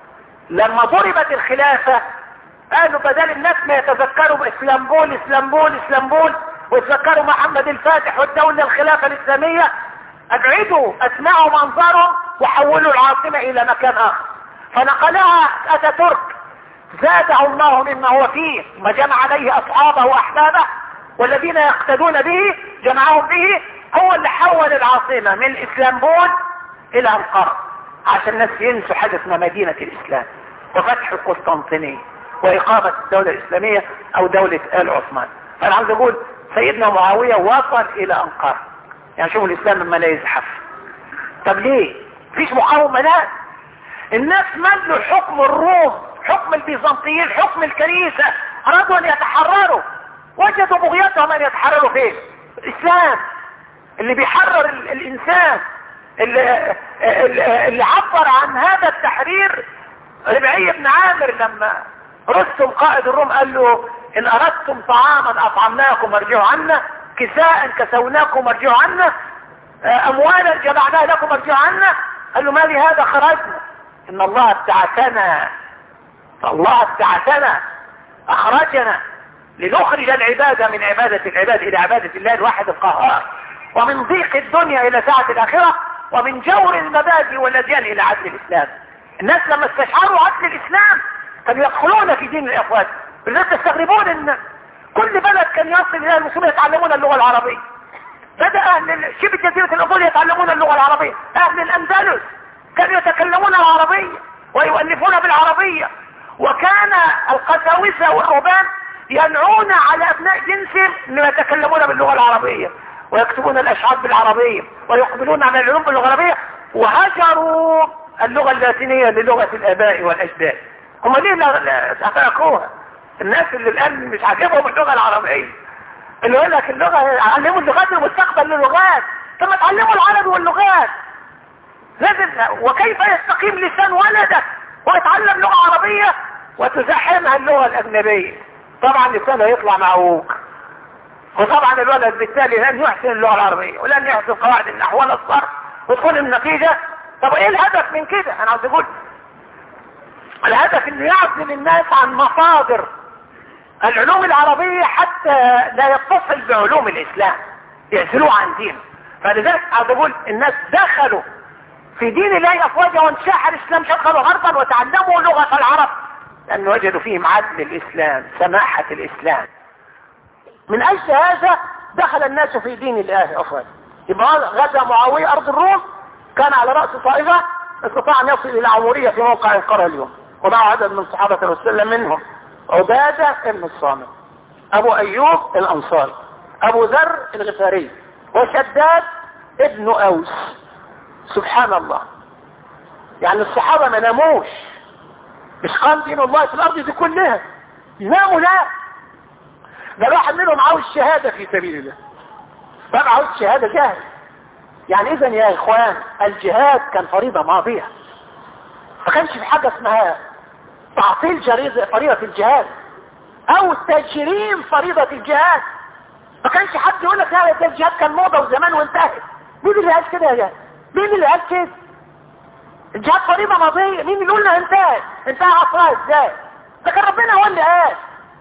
لما ضربت الخلافة قالوا بدل الناس ما يتذكروا باسلامبول اسلامبول اسلامبول ويتذكروا محمد الفاتح والدولة الخلافة الاسلامية ابعدوا اسمعوا منظرهم وحولوا العاصمة الى مكان اخر فنقلها اتاتورك زاده الله مما هو فيه ما جمع عليه اصحابه واحبابه والذين يقتدون به جمعهم به هو اللي حول العاصمة من اسلامبول الى انقرة عشان الناس ينسوا حاجة اسمها مدينة الاسلام وفتح القسطنطينية واقامة الدولة الاسلامية او دولة ال عثمان فانا عاوز اقول سيدنا معاوية وصل الى انقرة يعني شوفوا الاسلام لما لا يزحف طب ليه فيش مقاومة لا الناس ملوا حكم الروم حكم البيزنطيين حكم الكنيسة ارادوا ان يتحرروا وجدوا بغيتهم ان يتحرروا فين الاسلام اللي بيحرر ال الانسان اللي, اللي عبر عن هذا التحرير ربعي بن عامر لما رستم قائد الروم قال له ان اردتم طعاما اطعمناكم ارجعوا عنا كساء كسوناكم ارجعوا عنا اموالا جمعناها لكم ارجعوا عنا قال له ما لهذا خرجنا ان الله ابتعثنا الله ابتعثنا اخرجنا لنخرج العبادة من عبادة العباد الى عبادة الله الواحد القهار ومن ضيق الدنيا الى ساعة الاخرة ومن جور المبادئ والاديان الى عدل الاسلام الناس لما استشعروا عدل الاسلام كانوا يدخلون في دين الافواج بالذات تستغربون ان كل بلد كان يصل الى المسلمين يتعلمون اللغة العربية بدأ اهل شبه جزيرة الأفضل يتعلمون اللغة العربية اهل الاندلس كانوا يتكلمون العربية ويؤلفون بالعربية وكان القساوسة والرهبان ينعون على ابناء جنسهم انهم يتكلمون باللغة العربية ويكتبون الاشعار بالعربية ويقبلون على العلوم باللغة العربية وهجروا اللغة اللاتينية للغة الاباء والاجداد هم ليه تركوها الناس اللي الان مش عاجبهم اللغة العربية اللي يقول لك اللغة علموا اللغات المستقبل للغات ثم تعلموا العربي واللغات لازم وكيف يستقيم لسان ولدك ويتعلم لغة عربية وتزحمها اللغة الأجنبية طبعا لسانه يطلع معوج وطبعا الولد بالتالي لن يحسن اللغة العربية ولن يحسن قواعد النحو ولا الصرف وتكون النتيجة طب ايه الهدف من كده انا عاوز اقول الهدف انه يعزل الناس عن مصادر العلوم العربية حتى لا يتصل بعلوم الاسلام يعزلوه عن دينه فلذلك عاوز اقول الناس دخلوا في دين الله افواجا وانشاح الاسلام شرقا وغربا وتعلموا لغة العرب لان وجدوا فيهم عدل الاسلام سماحة الاسلام من اجل هذا دخل الناس في دين الله افواجا يبقى غزا معاوية ارض الروم كان على رأس طائفة استطاع ان يصل الى عمورية في موقع انقرة اليوم ومعه عدد من صحابة رسول الله منهم عبادة ابن الصامت ابو ايوب الانصاري ابو ذر الغفاري وشداد ابن اوس سبحان الله يعني الصحابة ما ناموش مش قام دين الله في الارض دي كلها يناموا لا ده واحد منهم عاوز شهادة في سبيل الله بقى عاوز شهادة جاهز يعني اذا يا اخوان الجهاد كان فريضة ماضية ما كانش في حاجة اسمها تعطيل جريزة فريضة الجهاد او تجريم فريضة الجهاد ما كانش حد يقول لك لا ده الجهاد كان موضة وزمان وانتهت مين اللي قال كده يا مين اللي قال كده الجهاد فريضة ماضية مين اللي قلنا انتهت انتهى عصرها ازاي ده كان ربنا هو اللي قال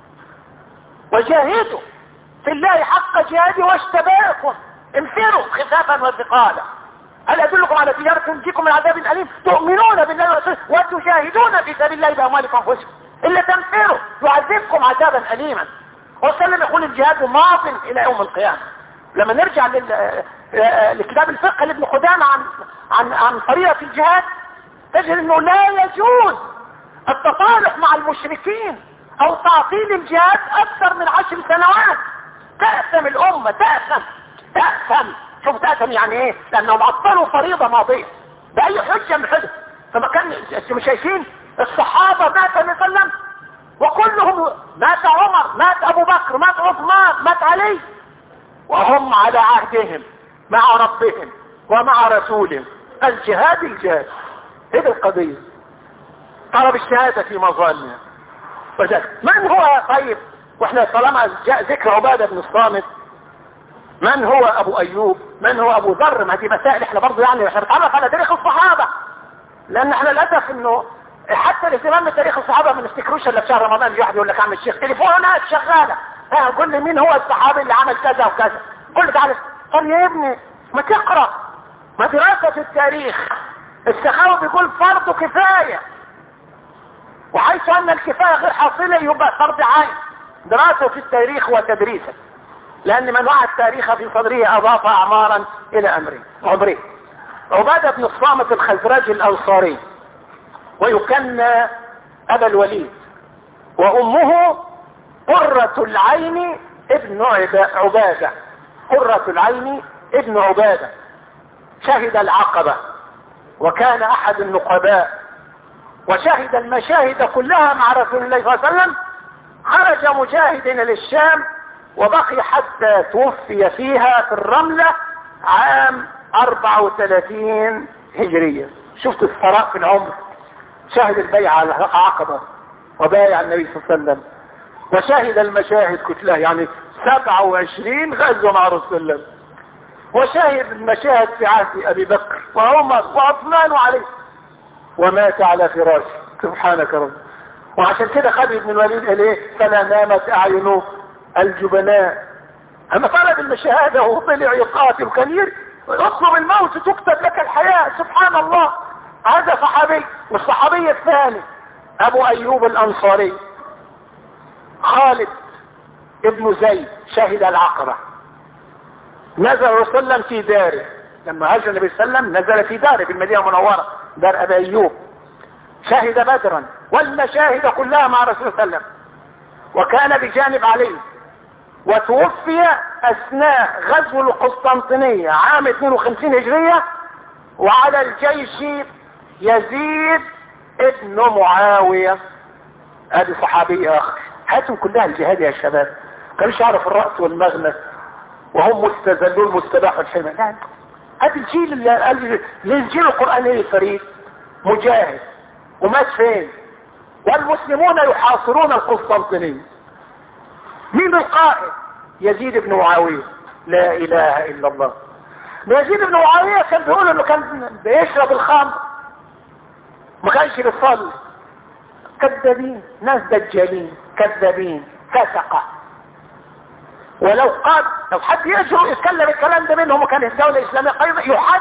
وجاهدوا في الله حق جهاده واشتباكم انفروا خفافا وثقالا هل ادلكم على تجارة تنجيكم من عذاب اليم تؤمنون بالله ورسوله وتجاهدون في سبيل الله باموالكم وانفسكم الا تنفروا يعذبكم عذابا اليما وسلم يقول الجهاد ماض الى يوم القيامة لما نرجع لل... لكتاب الفقه لابن قدامة عن عن عن طريقة الجهاد تجد انه لا يجوز التصالح مع المشركين او تعطيل الجهاد اكثر من عشر سنوات تأثم الامة تأثم تأثم شوف تأثم يعني ايه لانهم عطلوا فريضة ماضية بأي حجة من حجة فما كان انتم شايفين الصحابة مات النبي صلى الله عليه وسلم وكلهم مات عمر مات ابو بكر مات عثمان مات علي وهم على عهدهم مع ربهم ومع رسولهم الجهاد الجهاد ايه القضية طلب الشهادة في مظالمها وذلك من هو طيب واحنا طالما جاء ذكر عبادة بن الصامت من هو ابو ايوب من هو ابو ذر ما دي مسائل احنا برضه يعني احنا بنتعرف على تاريخ الصحابة لان احنا للاسف انه حتى الاهتمام بتاريخ الصحابة ما نفتكروش الا في شهر رمضان الواحد يقول لك اعمل الشيخ تليفونات شغالة ها قول لي مين هو الصحابي اللي عمل كذا وكذا قول لي تعالى طب يا ابني ما تقرأ ما دراسة التاريخ السخاوي بيقول فرض كفاية وحيث ان الكفاية غير حاصلة يبقى فرض عين دراسة في التاريخ وتدريسه لان من وعى التاريخ في صدره اضاف اعمارا الى امره عمره عبادة بن الصامت الخزرجي الانصاري ويكنى ابا الوليد وامه قرة العين ابن عبادة قرة العين ابن عبادة شهد العقبة وكان احد النقباء وشهد المشاهد كلها مع رسول الله صلى الله عليه وسلم خرج مجاهد الى الشام وبقي حتى توفي فيها في الرملة عام 34 هجرية شفت الثراء في العمر شاهد البيعة على عقبة وبايع النبي صلى الله عليه وسلم وشاهد المشاهد كتلها يعني 27 غزوة مع رسول الله وشاهد المشاهد في عهد ابي بكر وعمر وعثمان وعلي ومات على فراشه سبحانك رب وعشان كده خالد بن الوليد قال ايه فلا نامت اعين الجبناء اما طلب الشهادة وطلع يقاتل وكان اطلب الموت تكتب لك الحياة سبحان الله هذا صحابي والصحابي الثاني ابو ايوب الانصاري خالد ابن زيد شهد العقبة نزل الرسول الله في داره لما هاجر النبي صلى الله عليه وسلم نزل في داره في المدينة المنورة دار ابي ايوب شهد بدرا والمشاهد كلها مع رسول الله صلى الله عليه وسلم وكان بجانب علي وتوفي اثناء غزو القسطنطينية عام 52 هجرية وعلى الجيش يزيد ابن معاوية ادي صحابي اخر حياتهم كلها الجهاد يا شباب كانش يعرف الرأس والمغنى وهم مستذلون مستباح الحمى لا هذا الجيل اللي الجيل القرآني الفريد مجاهد ومات فين والمسلمون يحاصرون القسطنطينية مين القائد يزيد بن معاوية لا اله الا الله يزيد بن معاوية كان بيقول انه كان بيشرب الخمر ما كانش بيصلي كذابين ناس دجالين كذابين فسقة ولو قد لو حد يجرؤ يتكلم الكلام ده منهم وكان الدولة الإسلامية قيمة يحد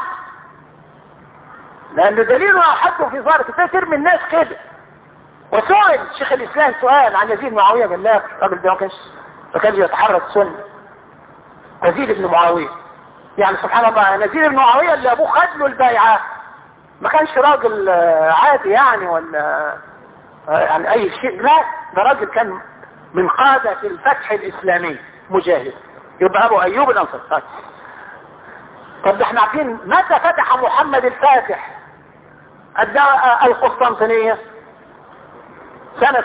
لأن دليله حده في ظاهر كثير من الناس كده وسئل شيخ الإسلام سؤال عن يزيد معاوية قال لا الراجل ده ما كانش ما كانش يتحرك سنة يزيد بن معاوية يعني سبحان الله يزيد بن معاوية اللي أبوه خد له البيعة ما كانش راجل عادي يعني ولا يعني اي شيء لا ده راجل كان من قادة الفتح الاسلامي مجاهد يبقى ابو ايوب الانصار طب ده احنا عارفين متى فتح محمد الفاتح القسطنطينية سنة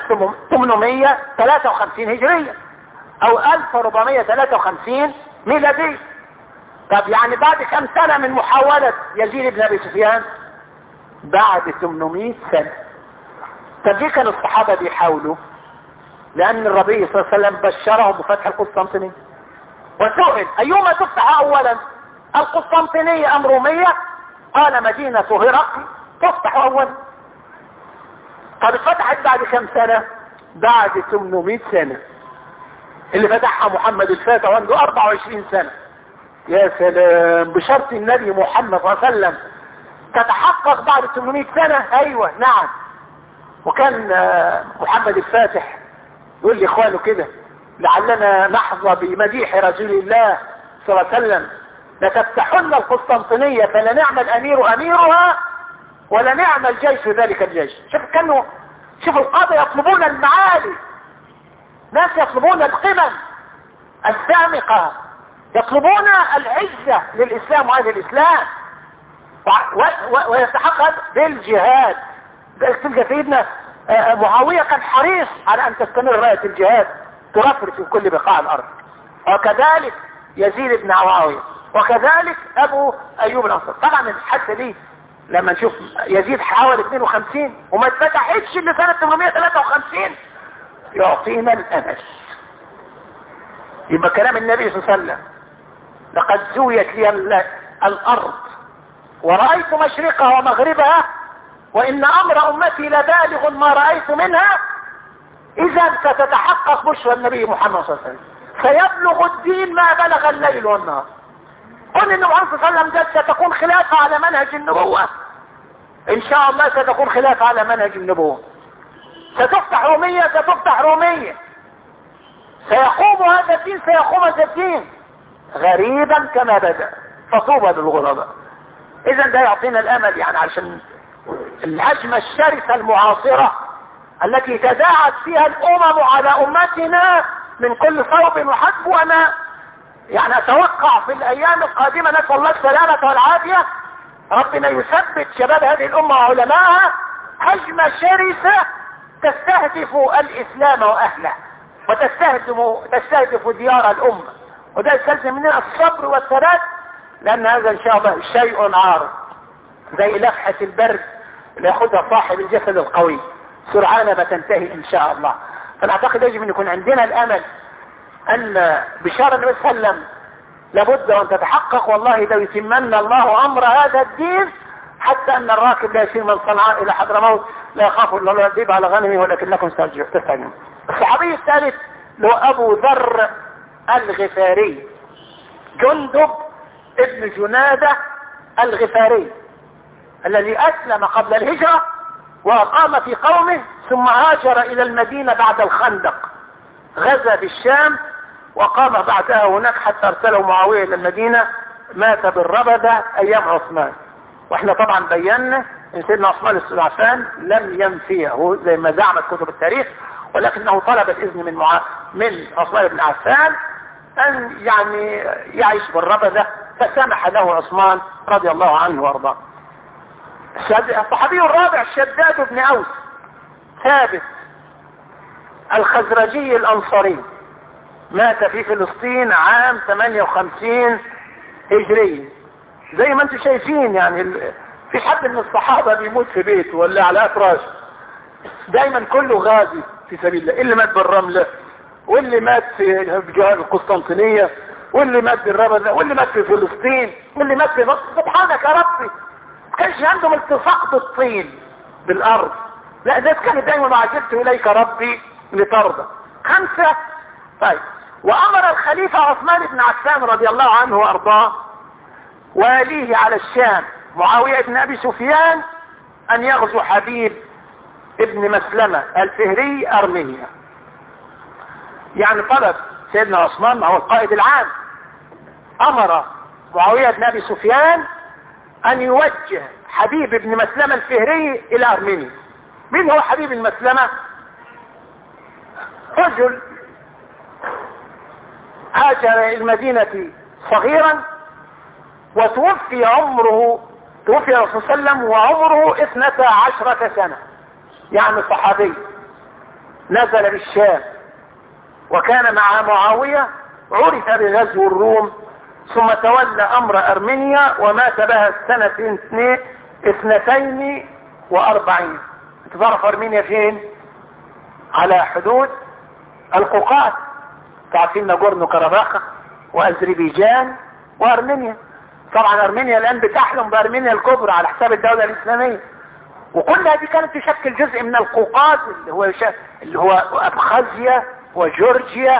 853 هجرية او 1453 ميلادية طب يعني بعد كم سنة من محاولة يزيد بن ابي سفيان بعد 800 سنة طب ليه كان الصحابة بيحاولوا لان النبي صلى الله عليه وسلم بشرهم بفتح القسطنطينية وسئل ايهما تفتح اولا القسطنطينية ام رومية قال مدينة هرقل تفتح اولا طب اتفتحت بعد كم سنة بعد 800 سنة اللي فتحها محمد الفاتح وعنده 24 سنة يا سلام بشرط النبي محمد صلى الله عليه وسلم تتحقق بعد 800 سنة ايوه نعم وكان محمد الفاتح يقول لاخوانه كده لعلنا نحظى بمديح رسول الله صلى الله عليه وسلم لتفتحن القسطنطينية فلنعم الامير اميرها ولا نعم الجيش ذلك الجيش شوف كانوا شوف القادة يطلبون المعالي ناس يطلبون القمم السامقة يطلبون العزة للإسلام وهذا الإسلام ويتحقق بالجهاد ذلك تلقى سيدنا معاوية كان حريص على أن تستمر راية الجهاد ترفرف في كل بقاع الأرض وكذلك يزيد بن معاوية وكذلك أبو أيوب الأنصار طبعا الحادثة دي لما نشوف يزيد حاول 52 وما اتفتحتش الا سنة 853 يعطينا الامل يبقى كلام النبي صلى الله عليه وسلم لقد زويت لي الارض ورأيت مشرقها ومغربها وان امر امتي لبالغ ما رأيت منها اذا ستتحقق بشرى النبي محمد صلى الله عليه وسلم سيبلغ الدين ما بلغ الليل والنهار قل ان محمد صلى الله عليه وسلم ستكون خلافة على منهج النبوة ان شاء الله ستكون خلافة على منهج النبوة ستفتح رومية ستفتح رومية سيقوم هذا الدين سيقوم هذا الدين غريبا كما بدأ فطوبى للغرباء اذا ده يعطينا الامل يعني عشان الهجمة الشرسة المعاصرة التي تداعت فيها الامم على امتنا من كل صوب وحسب وانا يعني اتوقع في الايام القادمة نسأل الله السلامة والعافية ربنا يثبت شباب هذه الامة وعلمائها هجمة شرسة تستهدف الاسلام واهله وتستهدف تستهدف ديار الامة وده يستلزم مننا الصبر والثبات لان هذا ان شاء الله شيء عارض زي لفحة البرد اللي ياخدها صاحب الجسد القوي سرعان ما تنتهي ان شاء الله فنعتقد يجب ان يكون عندنا الامل ان بشارة النبي صلى الله عليه وسلم لابد وان تتحقق والله لو يتمن الله امر هذا الدين حتى ان الراكب لا يسير من صنعاء الى حضرموت لا يخاف الا الله يذيب على غنمه ولكنكم تستعجلون الصحابي الثالث له ابو ذر الغفاري جندب ابن جنادة الغفاري الذي اسلم قبل الهجرة واقام في قومه ثم هاجر الى المدينة بعد الخندق غزا بالشام وقام بعدها هناك حتى ارسله معاوية الى المدينة مات بالربدة ايام عثمان واحنا طبعا بينا ان سيدنا عثمان بن عفان لم ينفيه زي ما زعمت كتب التاريخ ولكنه طلب الاذن من مع... من عثمان بن عفان ان يعني يعيش بالربدة فسمح له عثمان رضي الله عنه وارضاه الصحابي الرابع شداد بن اوس ثابت الخزرجي الانصاري مات في فلسطين عام 58 هجري زي ما انتم شايفين يعني في حد من الصحابة بيموت في بيته ولا على فراشه دايما كله غازي في سبيل الله اللي مات بالرملة واللي مات في جهاد القسطنطينية واللي مات بالربذة واللي مات في فلسطين واللي مات في مصر سبحانك يا ربي ما كانش عندهم التصاق بالطين بالارض لا ده كان دايما ما عجبت اليك ربي لترضى خمسة طيب وامر الخليفة عثمان بن عفان رضي الله عنه وارضاه واليه على الشام معاوية بن ابي سفيان ان يغزو حبيب ابن مسلمة الفهري ارمينيا يعني طلب سيدنا عثمان ما هو القائد العام امر معاوية بن ابي سفيان ان يوجه حبيب بن مسلمة الفهري الى ارمينيا مين هو حبيب المسلمة رجل هاجر المدينة صغيرا وتوفي عمره توفي الرسول صلى الله عليه وسلم وعمره اثنتا عشرة سنة يعني صحابي نزل بالشام وكان مع معاوية عرف بغزو الروم ثم تولى امر ارمينيا ومات بها سنة اثنتين واربعين تعرف ارمينيا فين على حدود القوقاز تعرفين ناجورنو كرباخة واذربيجان وارمينيا طبعا ارمينيا الان بتحلم بارمينيا الكبرى على حساب الدولة الاسلامية وكل هذه كانت تشكل جزء من القوقاز اللي هو اللي هو ابخازيا وجورجيا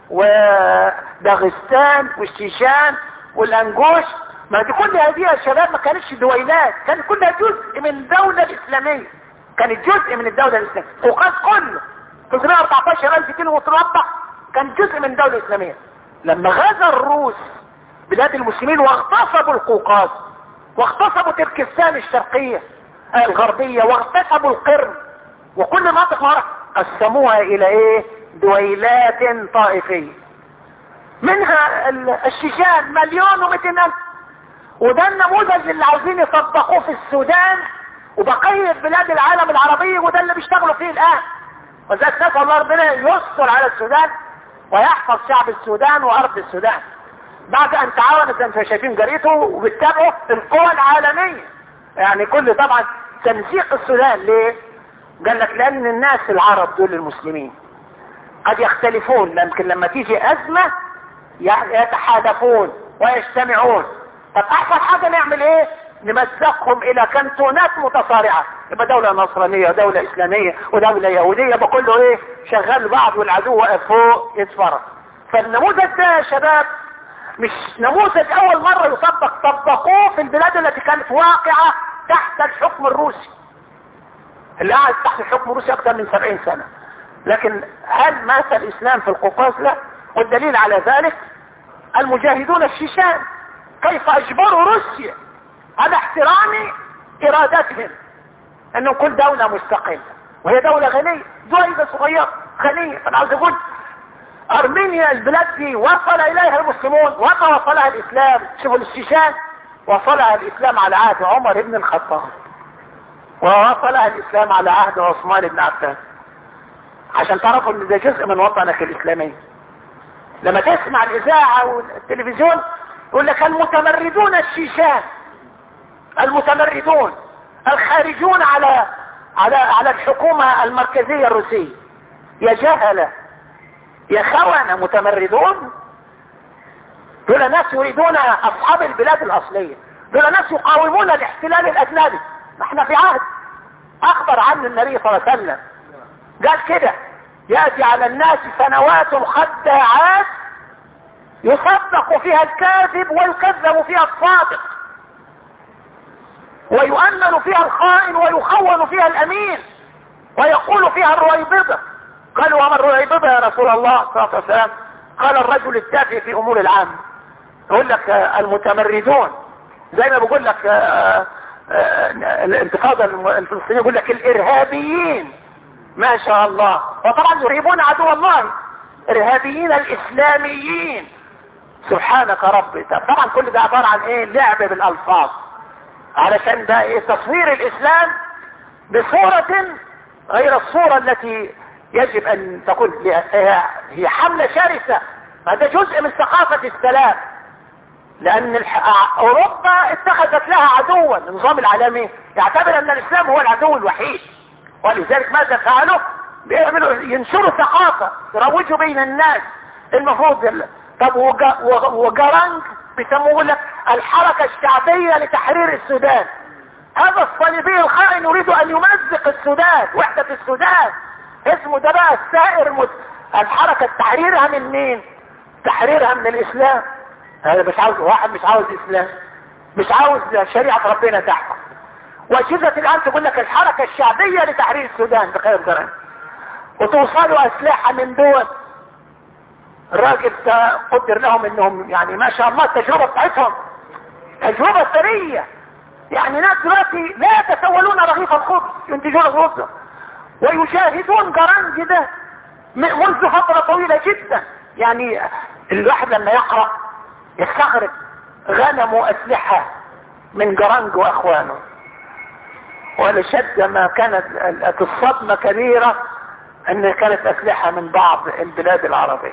وداغستان والشيشان والانجوش ما دي كل هذه يا شباب ما كانتش دويلات كانت كلها جزء من الدولة الاسلامية كانت جزء من الدولة الاسلامية قوقاز كله 314 الف كيلو متربع كان جزء من الدولة الاسلامية لما غزا الروس بلاد المسلمين واغتصبوا القوقاز واغتصبوا تركستان الشرقية الغربية واغتصبوا القرم وكل مناطق مرة قسموها الى ايه دويلات طائفية منها الشيشان مليون ومئتين الف وده النموذج اللي عاوزين يطبقوه في السودان وبقية بلاد العالم العربي وده اللي بيشتغلوا فيه الان وذلك نسأل الله ربنا يستر على السودان ويحفظ شعب السودان وارض السودان بعد ان تعاونت انتم شايفين جريته وبتتابعوا القوى العالمية يعني كل طبعا تنسيق السودان ليه قال لك لان الناس العرب دول المسلمين قد يختلفون لكن لما تيجي ازمة يتحالفون ويجتمعون طب احسن حاجة نعمل ايه نمزقهم الى كنتونات متصارعة يبقى دولة نصرانية ودولة اسلامية ودولة يهودية بكله ايه شغال بعض والعدو واقف فوق يتفرج فالنموذج ده يا شباب مش نموذج اول مرة يطبق طبقوه في البلاد التي كانت واقعة تحت الحكم الروسي اللي قاعد تحت الحكم الروسي اكثر من سبعين سنة لكن هل مات الاسلام في القوقاز لا والدليل على ذلك المجاهدون الشيشان كيف اجبروا روسيا على احترام ارادتهم انه كل دولة مستقلة وهي دولة غنية دولة صغيرة غنية فانا عاوز اقول ارمينيا البلاد دي وصل اليها المسلمون وما وصلها الاسلام شوفوا الشيشان وصلها الاسلام على عهد عمر بن الخطاب ووصلها الاسلام على عهد عثمان بن عفان عشان تعرفوا ان ده جزء من وطنك الاسلامي لما تسمع الاذاعة والتلفزيون يقول لك المتمردون الشيشان المتمردون الخارجون على على على الحكومة المركزية الروسية يا جهلة يا خونة متمردون دول ناس يريدون اصحاب البلاد الاصلية دول ناس يقاومون الاحتلال الاجنبي ما احنا في عهد اخبر عنه النبي صلى الله عليه وسلم قال كده يأتي على الناس سنوات خداعات يصدق فيها الكاذب ويكذب فيها الصادق ويؤمن فيها الخائن ويخون فيها الامين ويقول فيها الرويبضة قالوا وما الرويبضة يا رسول الله صلى الله عليه وسلم قال الرجل التافه في امور العام يقول لك المتمردون زي ما بقول لك الانتفاضة الفلسطينية يقول لك الارهابيين ما شاء الله وطبعا يرهبون عدو الله ارهابيين الاسلاميين سبحانك ربي طبعا كل ده عبارة عن ايه لعب بالالفاظ علشان ده ايه تصوير الاسلام بصورة غير الصورة التي يجب ان تكون هي حملة شرسة هذا جزء من ثقافة السلام لان الح... اوروبا اتخذت لها عدوا النظام العالمي يعتبر ان الاسلام هو العدو الوحيد ولذلك ماذا فعلوا بيعملوا ينشروا ثقافة يروجوا بين الناس المفروض طب وجرانج بيسموه لك الحركة الشعبية لتحرير السودان هذا الصليبي الخائن يريد ان يمزق السودان وحدة السودان اسمه ده بقى السائر مت... الحركة تحريرها من مين تحريرها من الاسلام هذا مش عاوز واحد مش عاوز اسلام مش عاوز شريعة ربنا تحكم واجهزة الان تقول لك الحركة الشعبية لتحرير السودان بخير جران وتوصلوا اسلحة من دول الراجل قدر لهم انهم يعني ما شاء الله التجربة بتاعتهم تجربة ثرية يعني ناس دلوقتي لا يتسولون رغيف الخبز ينتجون الرز ويشاهدون جرانج ده منذ فترة طويلة جدا يعني الواحد لما يقرأ يستغرب غنموا اسلحة من جرانج واخوانه ولشد ما كانت الصدمة كبيرة ان كانت اسلحة من بعض البلاد العربية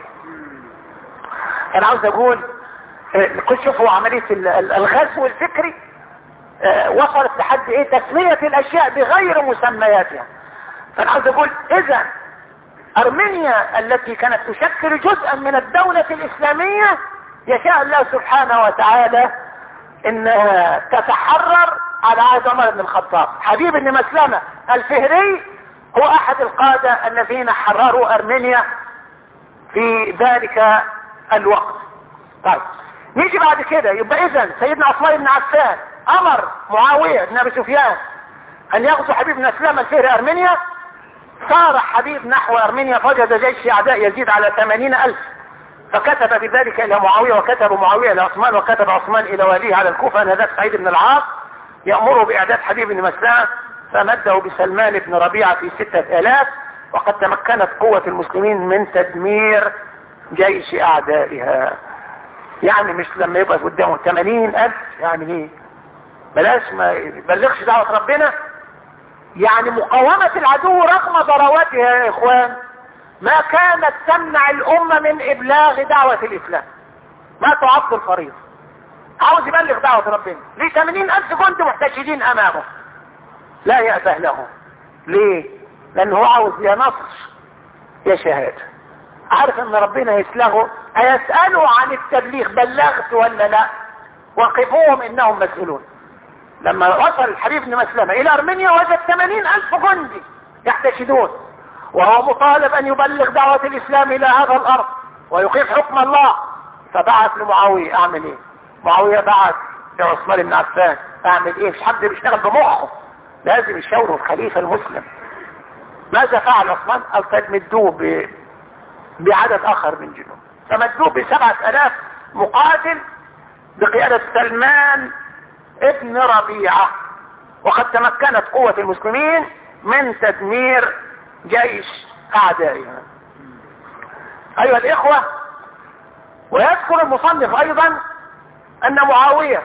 انا عاوز اقول كنت شوفوا عملية الغزو الفكري وصلت لحد ايه تسمية الاشياء بغير مسمياتها فانا عاوز اقول اذا ارمينيا التي كانت تشكل جزءا من الدولة الاسلامية يشاء الله سبحانه وتعالى انها تتحرر على عهد عمر بن الخطاب حبيب بن مسلمة الفهري هو احد القادة الذين حرروا ارمينيا في ذلك الوقت طيب نيجي بعد كده يبقى اذا سيدنا عثمان بن عفان امر معاوية بن ابي سفيان ان يغزو حبيب بن اسلام الفهري ارمينيا صار حبيب نحو ارمينيا فوجد جيش اعداء يزيد على ثمانين الف فكتب بذلك الى معاوية وكتب معاوية الى عثمان وكتب عثمان الى واليه على الكوفة انذاك سعيد بن العاص يأمره باعداد حبيب بن مسلم فمده بسلمان بن ربيعة في ستة الاف وقد تمكنت قوة المسلمين من تدمير جيش اعدائها يعني مش لما يبقى قدامه 80 الف يعني ايه بلاش ما يبلغش دعوة ربنا يعني مقاومة العدو رغم ضرواتها يا اخوان ما كانت تمنع الامة من ابلاغ دعوة الاسلام ما تعطل الفريض عاوز يبلغ دعوة ربنا ليه 80 الف كنت محتشدين امامه لا يأبه له ليه لان هو عاوز يا نصر يا شهاده عارف ان ربنا يسلغه ايسألوا عن التبليغ بلغت ولا لا وقفوهم انهم مسؤولون لما وصل الحبيب بن مسلمة الى ارمينيا وجد 80 الف جندي يحتشدون وهو مطالب ان يبلغ دعوة الاسلام الى هذا الارض ويقيم حكم الله فبعث لمعاوية اعمل ايه معاوية بعث لعثمان بن عفان اعمل ايه مش حد بيشتغل بمخه لازم يشاوروا الخليفة المسلم ماذا فعل عثمان قال طيب مدوه ب... بعدد اخر من جنود فمدوه بسبعة الاف مقاتل بقيادة سلمان ابن ربيعة وقد تمكنت قوة المسلمين من تدمير جيش اعدائها ايها الاخوة ويذكر المصنف ايضا ان معاوية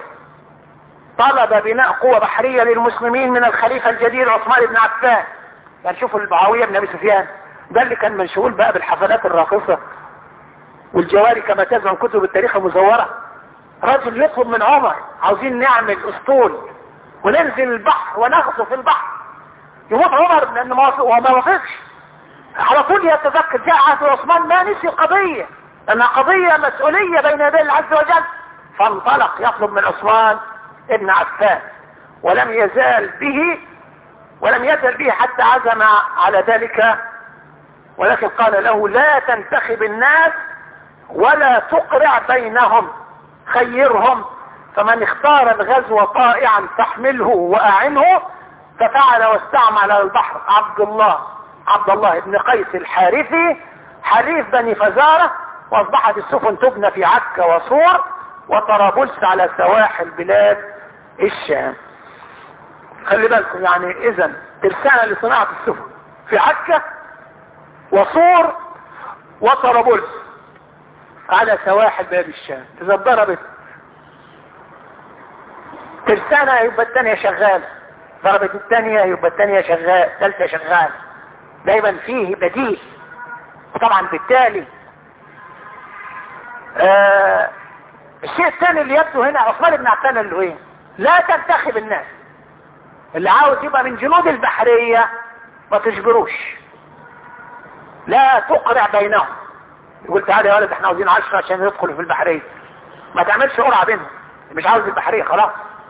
طلب بناء قوة بحرية للمسلمين من الخليفة الجديد عثمان بن عفان يعني شوفوا المعاوية بن ابي سفيان ده اللي كان منشغول بقى بالحفلات الراقصة والجواري كما تزعم كتب التاريخ المزورة رجل يطلب من عمر عاوزين نعمل اسطول وننزل البحر ونغزو في البحر يموت عمر لان ما وما وافقش على طول يتذكر جاء عهد عثمان ما نسي قضية انها قضية مسؤولية بين يدي الله عز وجل فانطلق يطلب من عثمان ابن عفان ولم يزال به ولم يزل به حتى عزم على ذلك ولكن قال له لا تنتخب الناس ولا تقرع بينهم خيرهم فمن اختار الغزو طائعا فاحمله واعنه ففعل واستعمل على البحر عبد الله عبد الله بن قيس الحارثي حليف بني فزارة واصبحت السفن تبنى في عكا وصور وطرابلس على سواحل بلاد الشام خلي بالكم يعني اذا ترسانة لصناعة السفن في عكا وصور وطرابلس على سواحل بلاد الشام اذا ضربت ترسانة يبقى الثانية شغالة ضربت الثانية يبقى الثانية شغال ثالثة شغال دايما فيه بديل وطبعا بالتالي آه الشيء الثاني اللي يبدو هنا عثمان بن عفان اللي هو ايه لا تنتخب الناس اللي عاوز يبقى من جنود البحرية ما تجبروش لا تقرع بينهم يقول تعالى يا ولد احنا عاوزين عشرة عشان يدخلوا في البحرية ما تعملش قرعة بينهم مش عاوز البحرية خلاص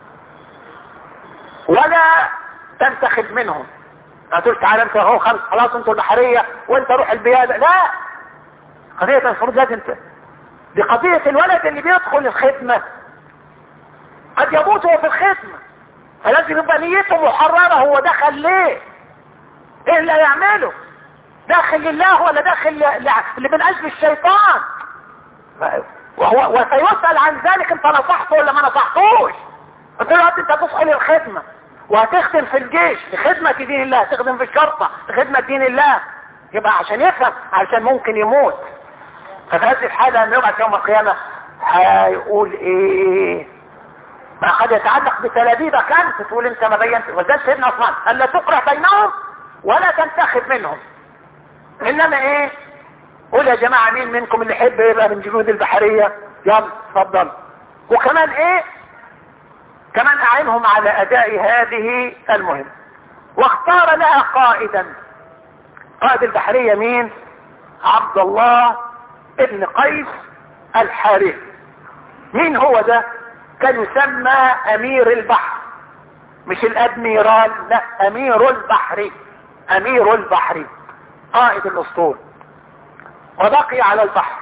ولا تنتخب منهم ما تقول تعالى انت اهو خمس خلاص انتوا البحرية وانت روح البيادة لا قضية المفروض لازم ت... دي قضية الولد اللي بيدخل الخدمة قد يموت هو في الخدمة فلازم يبقى نيته محررة هو دخل ليه ايه اللي هيعمله داخل لله ولا داخل اللي من اجل الشيطان وهو وسيسأل عن ذلك انت نصحته ولا ما نصحتوش قلت له انت تدخل الخدمة وهتخدم في الجيش لخدمة دين الله هتخدم في الشرطة لخدمة دين الله يبقى عشان يفهم عشان ممكن يموت ففي هذه الحالة لما يبعث يوم القيامة هيقول ايه ما قد يتعلق بتلابيبك انت تقول انت ما بينت وذلك سيدنا عثمان الا تقرع بينهم ولا تنتخب منهم انما ايه قول يا جماعة مين منكم اللي يحب يبقى من جنود البحرية يلا اتفضل وكمان ايه كمان اعينهم على اداء هذه المهمة واختار لها قائدا قائد البحرية مين عبد الله ابن قيس الحارث مين هو ده كان يسمى امير البحر مش الادميرال لا امير البحر امير البحر قائد الاسطول وبقي على البحر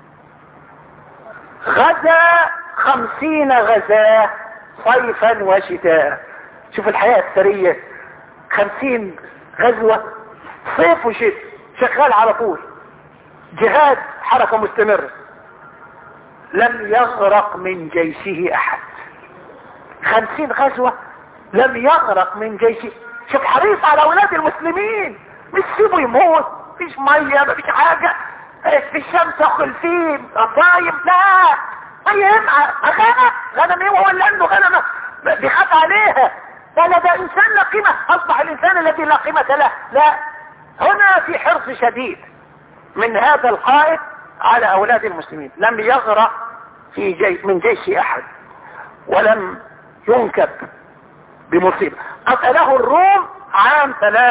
غزا خمسين غزاة صيفا وشتاء شوف الحياة السرية خمسين غزوة صيف وشتاء شغال على طول جهاد حركة مستمرة لم يغرق من جيشه احد خمسين غزوة لم يغرق من جيشه شوف حريص على اولاد المسلمين مش سيبه يموت مفيش مية مفيش حاجة في الشمس خلفين صايم لا طيب غنم غنم ايه وهو اللي عنده غنم بيخاف عليها لا لا ده انسان لا قيمة اصبح الانسان الذي لا قيمة له لا هنا في حرص شديد من هذا القائد على اولاد المسلمين لم يغرق في جي من جيش احد ولم ينكب بمصيبة قتله الروم عام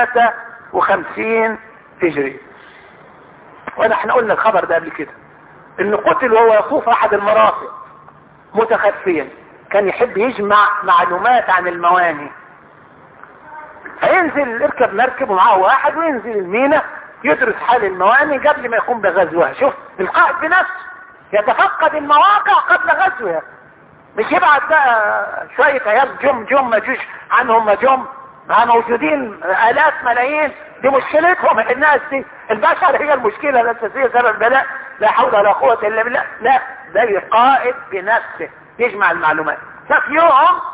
53 هجري ونحن قلنا الخبر ده قبل كده انه قتل وهو يطوف احد المرافق متخفيا كان يحب يجمع معلومات عن المواني فينزل يركب مركب ومعه واحد وينزل المينا يدرس حال المواني قبل ما يقوم بغزوها شوف القائد بنفسه يتفقد المواقع قبل غزوها مش يبعت بقى شوية عيال جم جم ما جوش عنهم ما جم ما موجودين الاف ملايين دي مشكلتهم الناس دي البشر هي المشكلة الاساسية سبب بلاء لا حول ولا قوة الا بالله لا ده قائد بنفسه يجمع المعلومات ففي يوم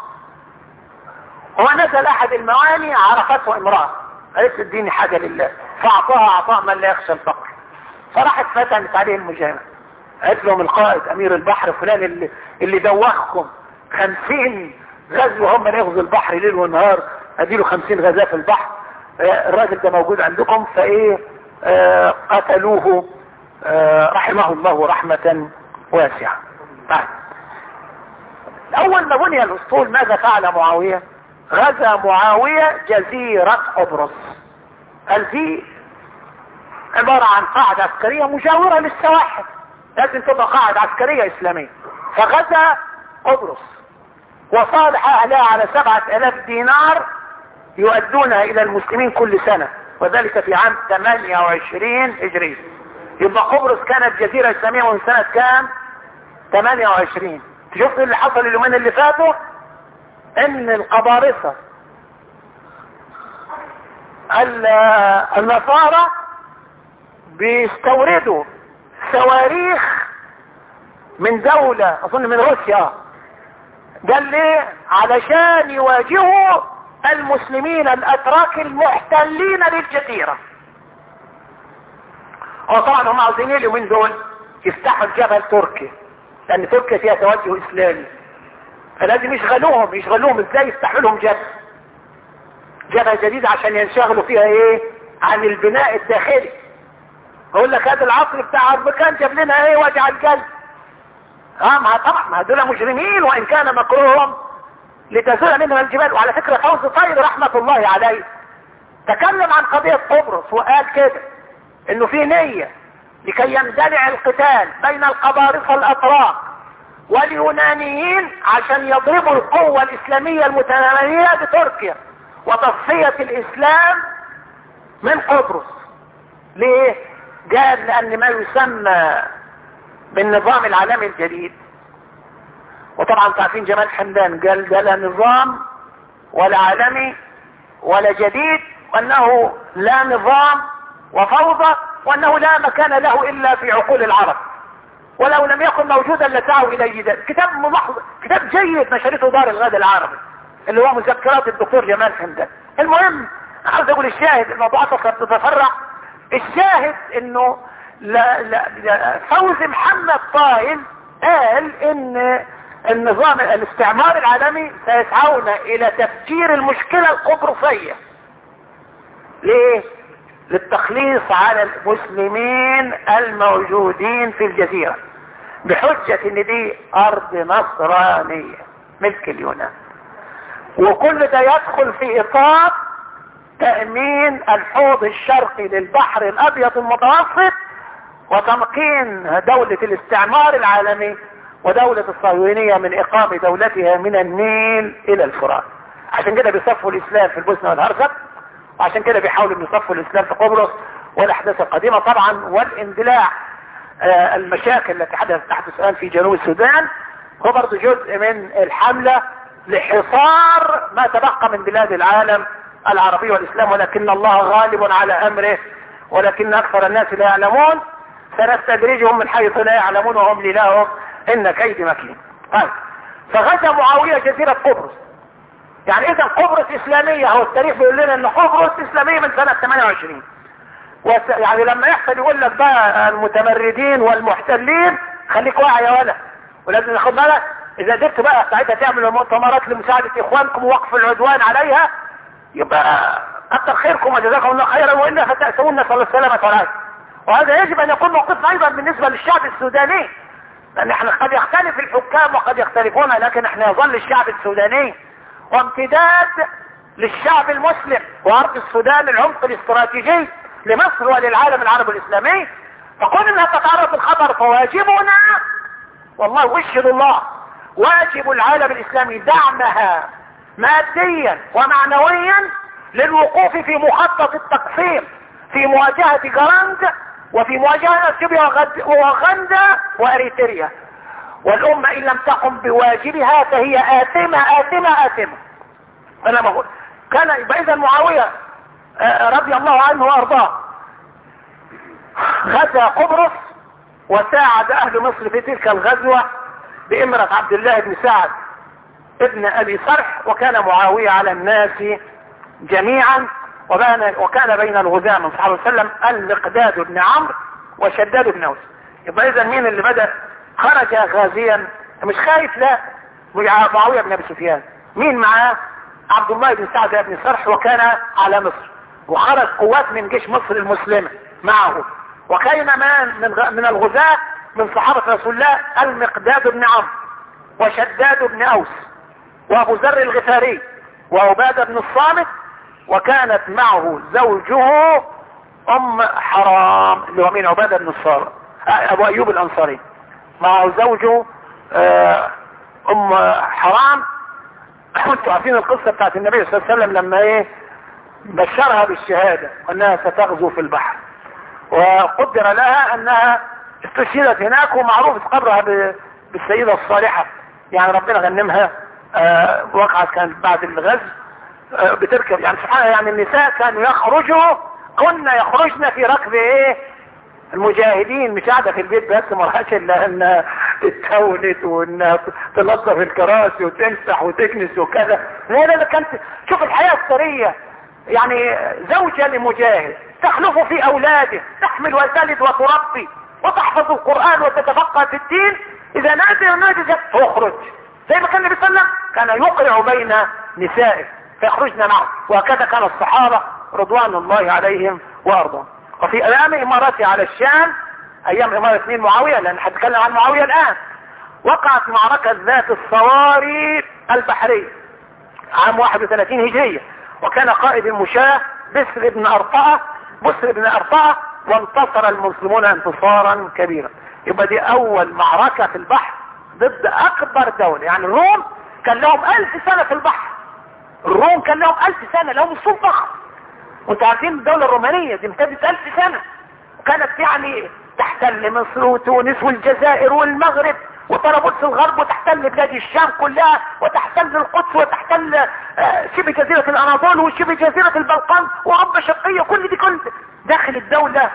هو نزل احد المواني عرفته امرأة قالت اديني حاجة لله فاعطاها عطاء من لا يخشى الفقر فراحت فتنت عليه المجامع قالت لهم القائد امير البحر فلان اللي, اللي دوخكم خمسين غزو هم يغزو البحر ليل ونهار اديله خمسين غزاة في البحر الراجل ده موجود عندكم فايه آه قتلوه آه رحمه الله رحمة واسعة طيب اول ما بني الاسطول ماذا فعل معاوية غزا معاوية جزيرة قبرص قال دي عبارة عن قاعدة عسكرية مجاورة للسواحل لازم تبقى قاعدة عسكرية اسلامية فغزا قبرص وصالح اهلها على سبعة الاف دينار يؤدونها الى المسلمين كل سنة وذلك في عام 28 هجري يبقى قبرص كانت جزيرة اسلامية من سنة كام 28 شفت اللي حصل اليومين اللي فاتوا ان القبارصة النصارى بيستوردوا صواريخ من دولة اظن من روسيا قال ليه علشان يواجهوا المسلمين الاتراك المحتلين للجزيرة وطبعا هم عاوزين اليومين دول يفتحوا الجبل تركيا لان تركيا فيها توجه اسلامي فلازم يشغلوهم يشغلوهم ازاي يفتحوا لهم جبل جبل جديد عشان ينشغلوا فيها ايه عن البناء الداخلي اقول لك هذا العصر بتاع اربكان جاب لنا ايه وجع القلب اه ما طبعا ما دول مجرمين وان كان مكروهم لتزول منهم الجبال وعلى فكرة فوز طير رحمة الله عليه تكلم عن قضية قبرص وقال كده انه في نية لكي يندلع القتال بين القبارصة الاتراك واليونانيين عشان يضربوا القوة الاسلامية المتنامية بتركيا وتصفية الاسلام من قبرص ليه قال لان ما يسمى بالنظام العالمي الجديد وطبعا تعرفين جمال حمدان قال ده لا نظام ولا عالمي ولا جديد وانه لا نظام وفوضى وانه لا مكان له الا في عقول العرب ولو لم يكن موجودا لسعوا اليه ذلك كتاب ملاحظ كتاب جيد نشرته دار الغد العربي اللي هو مذكرات الدكتور جمال حمدان المهم عاوز اقول الشاهد الموضوع تتفرع الشاهد انه لا لا لا فوز محمد طائل قال ان النظام الاستعمار العالمي سيسعون الى تفجير المشكلة القبرصية ليه للتخليص على المسلمين الموجودين في الجزيرة بحجة ان دي ارض نصرانية ملك اليونان وكل ده يدخل في اطار تأمين الحوض الشرقي للبحر الابيض المتوسط وتمكين دولة الاستعمار العالمي ودولة الصهيونية من اقامة دولتها من النيل الى الفرات عشان كده بيصفوا الاسلام في البوسنة والهرسك وعشان كده بيحاولوا ان يصفوا الاسلام في قبرص والاحداث القديمة طبعا والاندلاع آه المشاكل التي حدثت تحدث الان في جنوب السودان هو برضه جزء من الحملة لحصار ما تبقى من بلاد العالم العربي والاسلام ولكن الله غالب على امره ولكن اكثر الناس لا يعلمون سنستدرجهم من حيث لا يعلمون وهم لهم ان كيد مكين طيب فغزا معاوية جزيرة قبرص يعني اذا قبرص اسلامية هو التاريخ بيقول لنا ان قبرص اسلامية من سنة 28 وس... يعني لما يحصل يقول لك بقى المتمردين والمحتلين خليك واعي يا ولد ولازم ناخد بالك اذا قدرت بقى ساعتها تعملوا مؤتمرات لمساعدة اخوانكم ووقف العدوان عليها يبقى كتر خيركم وجزاكم الله خيرا والا فتأسون نسأل السلامة والعافية وهذا يجب ان يكون موقفنا ايضا بالنسبة للشعب السوداني لان احنا قد يختلف الحكام وقد يختلفون لكن احنا يظل الشعب السوداني وامتداد للشعب المسلم وارض السودان العمق الاستراتيجي لمصر وللعالم العربي الاسلامي فكون انها تتعرض للخطر فواجبنا والله وشهد الله واجب العالم الاسلامي دعمها ماديا ومعنويا للوقوف في مخطط التقسيم في مواجهة جراند وفي مواجهة اثيوبيا وغندا واريتريا والامة ان لم تقم بواجبها فهي اثمة اثمة اثمة انا بقول كان يبقى اذا معاوية رضي الله عنه وارضاه غزا قبرص وساعد اهل مصر في تلك الغزوة بامرة عبد الله بن سعد ابن ابي صرح وكان معاوية على الناس جميعا وبان وكان بين الغزاة من صحابه وسلم المقداد بن عمرو وشداد بن اوس يبقى اذا مين اللي بدأ خرج غازيا مش خايف لا معاوية بن ابي سفيان مين معاه عبد الله بن سعد بن صرح وكان على مصر وخرج قوات من جيش مصر المسلمة معه وكان من من, من الغزاة من صحابة رسول الله المقداد بن عمرو وشداد بن اوس وابو ذر الغفاري وعبادة بن الصامت وكانت معه زوجه ام حرام اللي هو مين عبادة بن الصامت ابو ايوب الانصاري معه زوجه ام حرام انتوا عارفين القصة بتاعت النبي صلى الله عليه وسلم لما ايه بشرها بالشهادة وانها ستغزو في البحر وقدر لها انها استشهدت هناك ومعروف قبرها بالسيدة الصالحة يعني ربنا غنمها آه وقعت كانت بعد الغزو آه بتركب يعني سبحان يعني النساء كانوا يخرجوا كنا يخرجن في ركب ايه المجاهدين مش قاعدة في البيت بس مرهاش الا انها تتولد وانها تنظف الكراسي وتمسح وتكنس وكذا لا لا لا كانت شوف الحياة السرية يعني زوجة لمجاهد تخلف في اولاده تحمل وتلد وتربي وتحفظ القرآن وتتفقه في الدين اذا نادي ونادي تخرج زي ما كان النبي صلى الله عليه وسلم كان يقرع بين نسائه فيخرجن معه وهكذا كان الصحابة رضوان الله عليهم وارضاهم وفي ايام امارته على الشام ايام امارة مين معاوية لان هتكلم عن معاوية الان وقعت معركة ذات الصواري البحرية عام 31 هجرية وكان قائد المشاة بسر بن ارطاء بسر بن ارطاء وانتصر المسلمون انتصارا كبيرا يبقى دي اول معركة في البحر ضد اكبر دولة يعني الروم كان لهم الف سنة في البحر الروم كان لهم الف سنة لهم اسلوب ضخم وانتوا عارفين الدولة الرومانية دي امتدت الف سنة وكانت يعني تحتل مصر وتونس والجزائر والمغرب وطرابلس الغرب وتحتل بلاد الشام كلها وتحتل القدس وتحتل شبه جزيرة الاناضول وشبه جزيرة البلقان واوروبا الشرقية كل دي كل داخل الدولة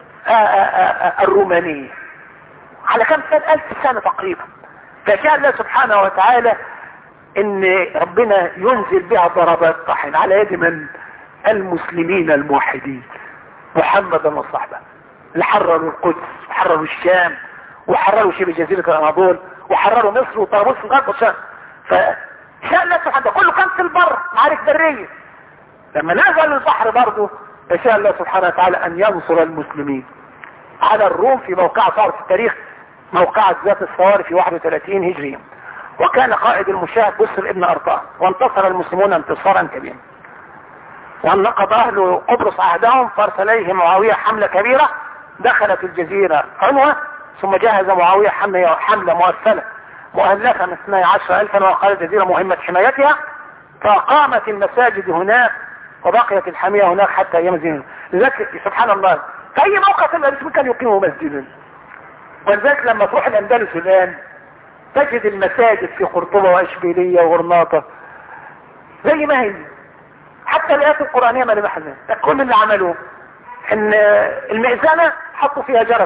الرومانية على كم سنة الف سنة تقريبا فشاء الله سبحانه وتعالى ان ربنا ينزل بها ضربات طحن على يد من المسلمين الموحدين محمدا وصحبه اللي حرروا القدس وحرروا الشام وحرروا شبه جزيرة الاناضول وحرروا مصر وطرابلس الغرب والشام فشاء الله سبحانه كله كان في البر معارك برية لما نزل البحر برضه يشاء الله سبحانه وتعالى ان ينصر المسلمين على الروم في موقعة صارت في التاريخ موقعة ذات الصواري في 31 هجرية وكان قائد المشاهد بسر ابن ارطاه وانتصر المسلمون انتصارا كبيرا ونقض اهل قبرص عهدهم فارسل اليه معاوية حملة كبيرة دخلت الجزيرة عنوة ثم جهز معاوية حملة, حملة مؤثلة مؤلفة من 12 الفا وقال الجزيرة مهمة حمايتها فقامت المساجد هناك وبقيت الحمية هناك حتى ايام الزين لذلك سبحان الله في اي موقع في الاسم كان يقيمه مسجدا ولذلك لما تروح الاندلس الان تجد المساجد في قرطبة واشبيلية وغرناطة زي ما هي حتى الايات القرآنية ما لمحنا كل اللي عملوه ان المئذنة حطوا فيها جرس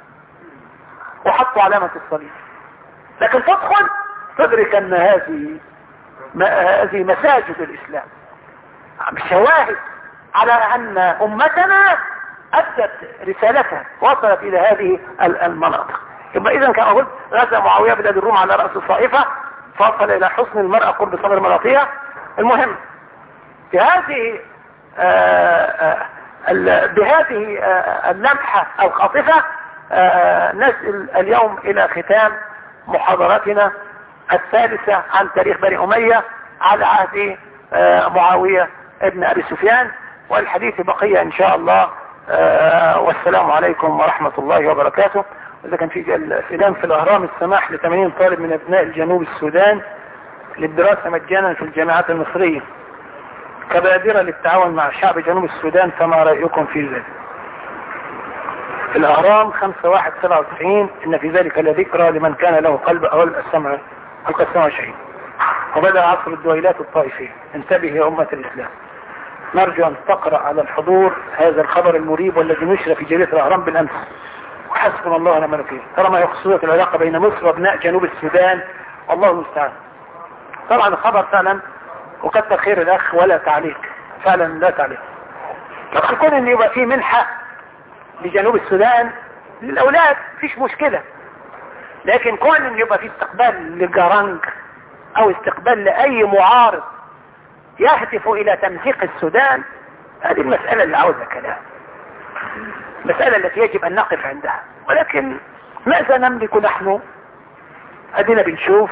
وحطوا علامة الصليب لكن تدخل تدرك ان هذه هذه مساجد الاسلام بشواهد على ان امتنا ادت رسالتها وصلت الى هذه المناطق يبقى اذا كما قلت غزا معاويه بلاد الروم على راس الصائفه فوصل الى حسن المراه قرب صدر مراطيها المهم بهذه آآ آآ بهذه اللمحه الخاطفه نسال اليوم الى ختام محاضرتنا الثالثه عن تاريخ بني اميه على عهد معاويه ابن ابي سفيان والحديث بقيه ان شاء الله والسلام عليكم ورحمة الله وبركاته إذا كان في الإعلان في الأهرام السماح ل 80 طالب من أبناء الجنوب السودان للدراسة مجانا في الجامعات المصرية كبادرة للتعاون مع شعب جنوب السودان فما رأيكم في ذلك في الأهرام 5 1 97 إن في ذلك لذكرى لمن كان له قلب أو السمع ألقى السمع شهيد وبدأ عصر الدويلات الطائفية انتبه يا أمة الإسلام نرجو أن تقرأ على الحضور هذا الخبر المريب والذي نشر في جريدة الأهرام بالأمس وحسبنا الله ونعم الوكيل ترى ما يخص العلاقة بين مصر وابناء جنوب السودان والله المستعان طبعا الخبر فعلا وكتر خير الأخ ولا تعليق فعلا لا تعليق لكن كون ان يبقى في منحة لجنوب السودان للأولاد فيش مشكلة لكن كون ان يبقى في استقبال للجرنج او استقبال لأي معارض يهدف الى تمزيق السودان هذه المسألة اللي عاوزة كلام المسألة التي يجب ان نقف عندها ولكن ماذا نملك نحن ادينا بنشوف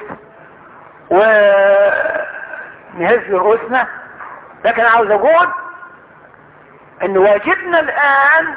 ونهز رؤوسنا لكن عاوز اقول ان واجبنا الان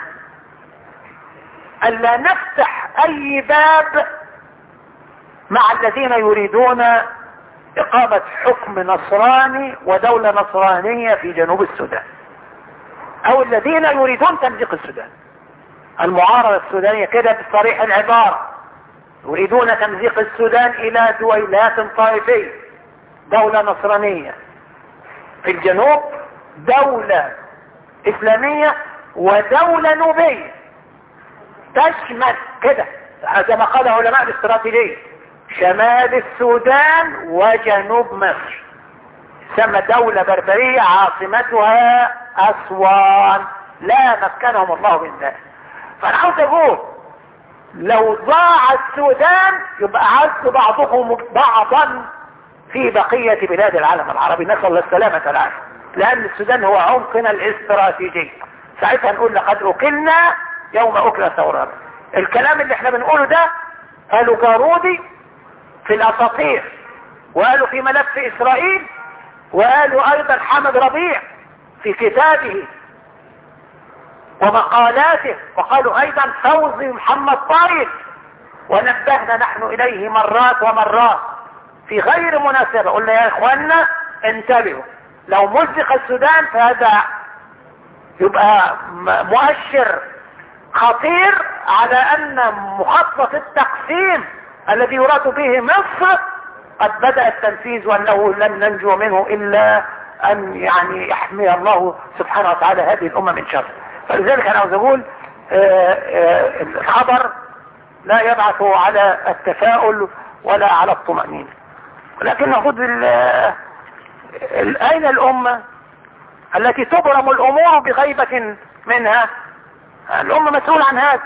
الا نفتح اي باب مع الذين يريدون إقامة حكم نصراني ودولة نصرانية في جنوب السودان أو الذين يريدون تمزيق السودان المعارضة السودانية كده بصريح العبارة يريدون تمزيق السودان إلى دويلات طائفية دولة نصرانية في الجنوب دولة إسلامية ودولة نوبية تشمل كده هذا ما قاله علماء الاستراتيجية شمال السودان وجنوب مصر سمى دولة بربرية عاصمتها أسوان لا مكنهم الله من ذلك فأنا عاوز أقول لو ضاع السودان يبقى عز بعضهم بعضا في بقية بلاد العالم العربي نسأل الله السلامة والعافية لأن السودان هو عمقنا الاستراتيجي ساعتها نقول لقد أكلنا يوم أكل ثورات الكلام اللي احنا بنقوله ده قالوا جارودي في الاساطير وقالوا في ملف اسرائيل وقالوا ايضا حمد ربيع في كتابه ومقالاته وقالوا ايضا فوزي محمد طايف ونبهنا نحن اليه مرات ومرات في غير مناسبة قلنا يا اخوانا انتبهوا لو مزق السودان فهذا يبقى مؤشر خطير على ان مخطط التقسيم الذي يراد به مصر قد بدأ التنفيذ وانه لن ننجو منه الا ان يعني يحمي الله سبحانه وتعالى هذه الامة من شر فلذلك انا عاوز اقول الخبر لا يبعث على التفاؤل ولا على الطمأنينة ولكن نقول اين الامة التي تبرم الامور بغيبة منها الامة مسؤول عن هذا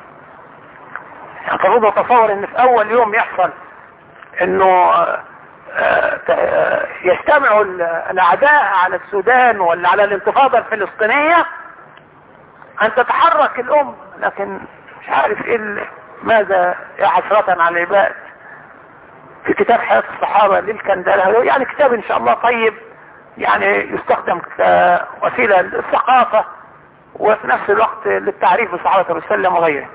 المفروض اتصور ان في اول يوم يحصل انه يجتمع الاعداء على السودان ولا على الانتفاضة الفلسطينية ان تتحرك الام لكن مش عارف ايه ماذا يا حسرة على العباد في كتاب حياة الصحابة للكندلة يعني كتاب ان شاء الله طيب يعني يستخدم كوسيلة للثقافة وفي نفس الوقت للتعريف بالصحابة صلى الله عليه وسلم وغيره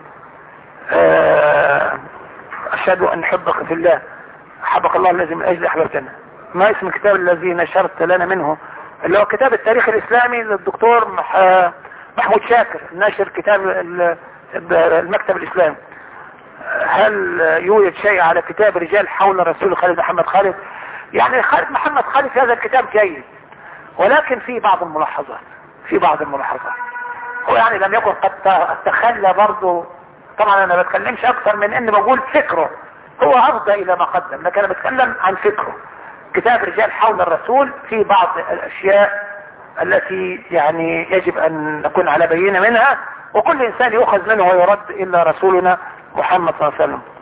اشهد ان حبك في الله حبك الله الذي من اجل احببتنا ما اسم الكتاب الذي نشرت لنا منه اللي هو كتاب التاريخ الاسلامي للدكتور محمود شاكر ناشر كتاب المكتب الاسلامي هل يوجد شيء على كتاب رجال حول الرسول خالد محمد خالد يعني خالد محمد خالد في هذا الكتاب جيد ولكن في بعض الملاحظات في بعض الملاحظات هو يعني لم يكن قد تخلى برضه طبعا انا ما بتكلمش اكثر من ان بقول فكره هو افضى الى ما قدم لكن انا بتكلم عن فكره كتاب رجال حول الرسول في بعض الاشياء التي يعني يجب ان نكون على بينة منها وكل انسان يؤخذ منه ويرد الا رسولنا محمد صلى الله عليه وسلم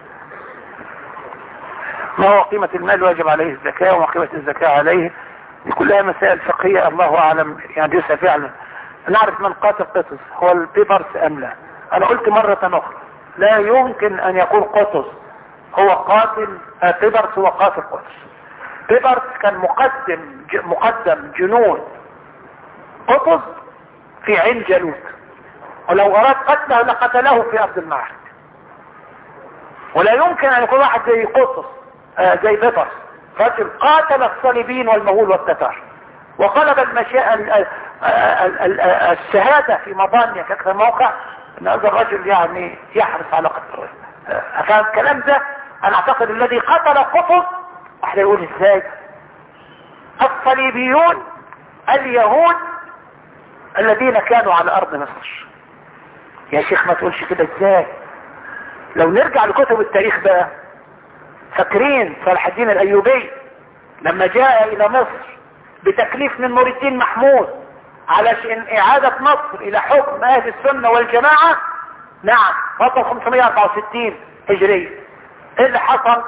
ما هو قيمة المال واجب عليه الزكاة وما قيمة الزكاة عليه دي كلها مسائل فقهية الله اعلم يعني يسأل فعلا نعرف من قاتل قطز هو البيبرس ام لا انا قلت مرة اخرى لا يمكن ان يكون قطز هو قاتل بيبرس هو قاتل قطز بيبرس كان مقدم مقدم جنود قطز في عين جالوت ولو اراد قتله لقتله في ارض المعركة ولا يمكن ان يكون واحد زي قطز آه زي بيبرس رجل قاتل الصليبين والمغول والتتار وقلب المشاء الشهادة في مضانيا كأكثر موقع ان هذا الرجل يعني يحرص على قتله فالكلام ده انا اعتقد الذي قتل قطز واحد يقول ازاي الصليبيون اليهود الذين كانوا على ارض مصر يا شيخ ما تقولش كده ازاي لو نرجع لكتب التاريخ بقى فاكرين صلاح الدين الايوبي لما جاء الى مصر بتكليف من نور الدين محمود علشان اعادة مصر الى حكم اهل السنة والجماعة نعم فضل 564 هجرية ايه اللي حصل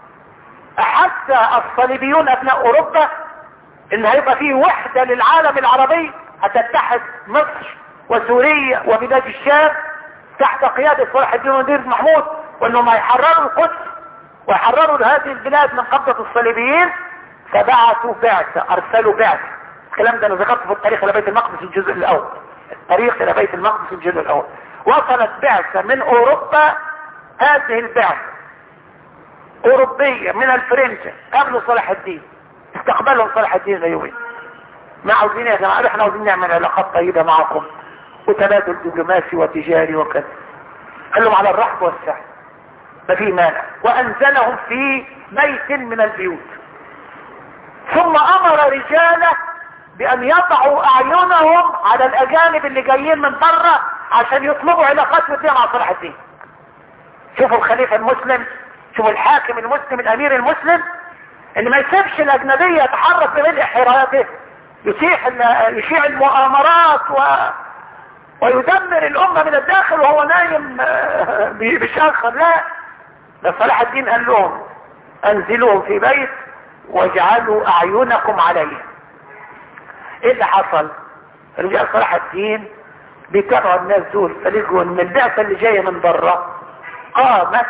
احس الصليبيون ابناء اوروبا ان هيبقى فيه وحدة للعالم العربي هتتحد مصر وسوريا وبلاد الشام تحت قيادة صلاح الدين ودير محمود وانهم هيحرروا القدس ويحرروا هذه البلاد من قبضة الصليبيين فبعثوا بعثة ارسلوا بعثة الكلام ده انا ذكرته في التاريخ الى بيت المقدس الجزء الاول التاريخ الى بيت المقدس الجزء الاول وصلت بعثة من اوروبا هذه البعثة اوروبية من الفرنجة قبل صلاح الدين استقبلهم صلاح الدين الايوبي ما عاوزين يا جماعة احنا عاوزين نعمل علاقات طيبة معكم وتبادل دبلوماسي وتجاري وكذا قال لهم على الرحب والسعي ما في مانع وانزلهم في بيت من البيوت ثم امر رجاله بان يضعوا اعينهم على الاجانب اللي جايين من بره عشان يطلبوا علاقات وديه مع صلاح الدين شوفوا الخليفة المسلم شوفوا الحاكم المسلم الامير المسلم اللي ما يسيبش الاجنبية يتحرك بملء حراته يشيع يشيع المؤامرات و... ويدمر الامة من الداخل وهو نايم بشاخر لا ده صلاح الدين قال لهم انزلوهم في بيت واجعلوا اعينكم عليه ايه اللي حصل رجال صلاح الدين بيتابعوا الناس دول فلقوا ان البعثة اللي جاية من بره قامت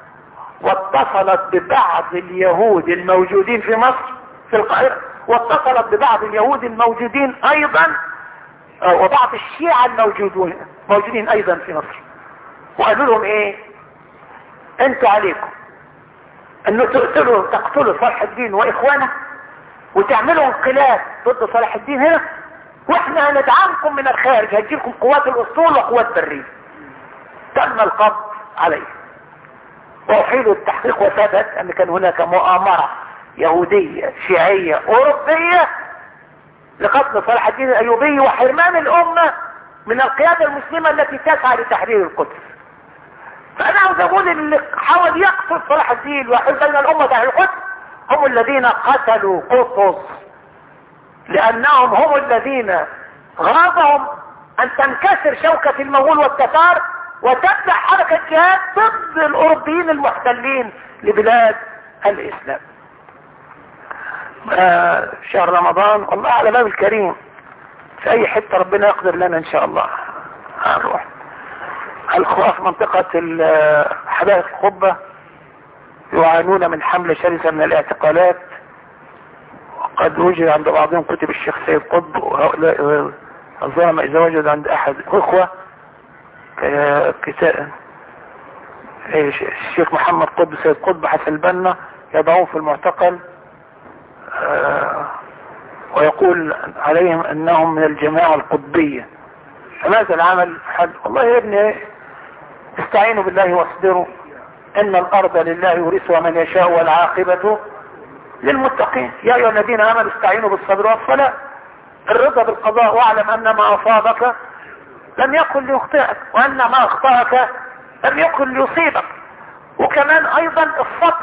واتصلت ببعض اليهود الموجودين في مصر في القاهرة واتصلت ببعض اليهود الموجودين ايضا وبعض الشيعة الموجودون موجودين ايضا في مصر وقالوا لهم ايه انتوا عليكم انه تقتلوا تقتلوا صلاح الدين واخوانه وتعملوا انقلاب ضد صلاح الدين هنا واحنا هندعمكم من الخارج هتجيلكم قوات الاسطول وقوات برية تم القبض عليه واحيلوا التحقيق وثبت ان كان هناك مؤامرة يهودية شيعية اوروبية لقتل صلاح الدين الايوبي وحرمان الامة من القيادة المسلمة التي تسعى لتحرير القدس فانا عاوز اقول اللي حاول يقتل صلاح الدين ويحل بين الامة تحرير القدس هم الذين قتلوا قطز لانهم هم الذين غاضهم ان تنكسر شوكة المغول والتتار وتبدأ حركة جهاد ضد الاوروبيين المحتلين لبلاد الاسلام آه شهر رمضان والله على باب الكريم في اي حتة ربنا يقدر لنا ان شاء الله هنروح الخواه في منطقة حدائق القبة يعانون من حملة شرسة من الاعتقالات وقد وجد عند بعضهم كتب الشيخ سيد قطب وهؤلاء الظلم اذا وجد عند احد اخوة كتاب الشيخ محمد قطب سيد قطب حسن البنا يضعون في المعتقل ويقول عليهم انهم من الجماعة القطبية فماذا العمل حد والله يا ابني استعينوا بالله واصبروا ان الارض لله يورثها من يشاء والعاقبة للمتقين يا ايها الذين امنوا استعينوا بالصبر والصلاة الرضا بالقضاء واعلم ان ما اصابك لم يكن ليخطئك وان ما اخطأك لم يكن ليصيبك وكمان ايضا الصبر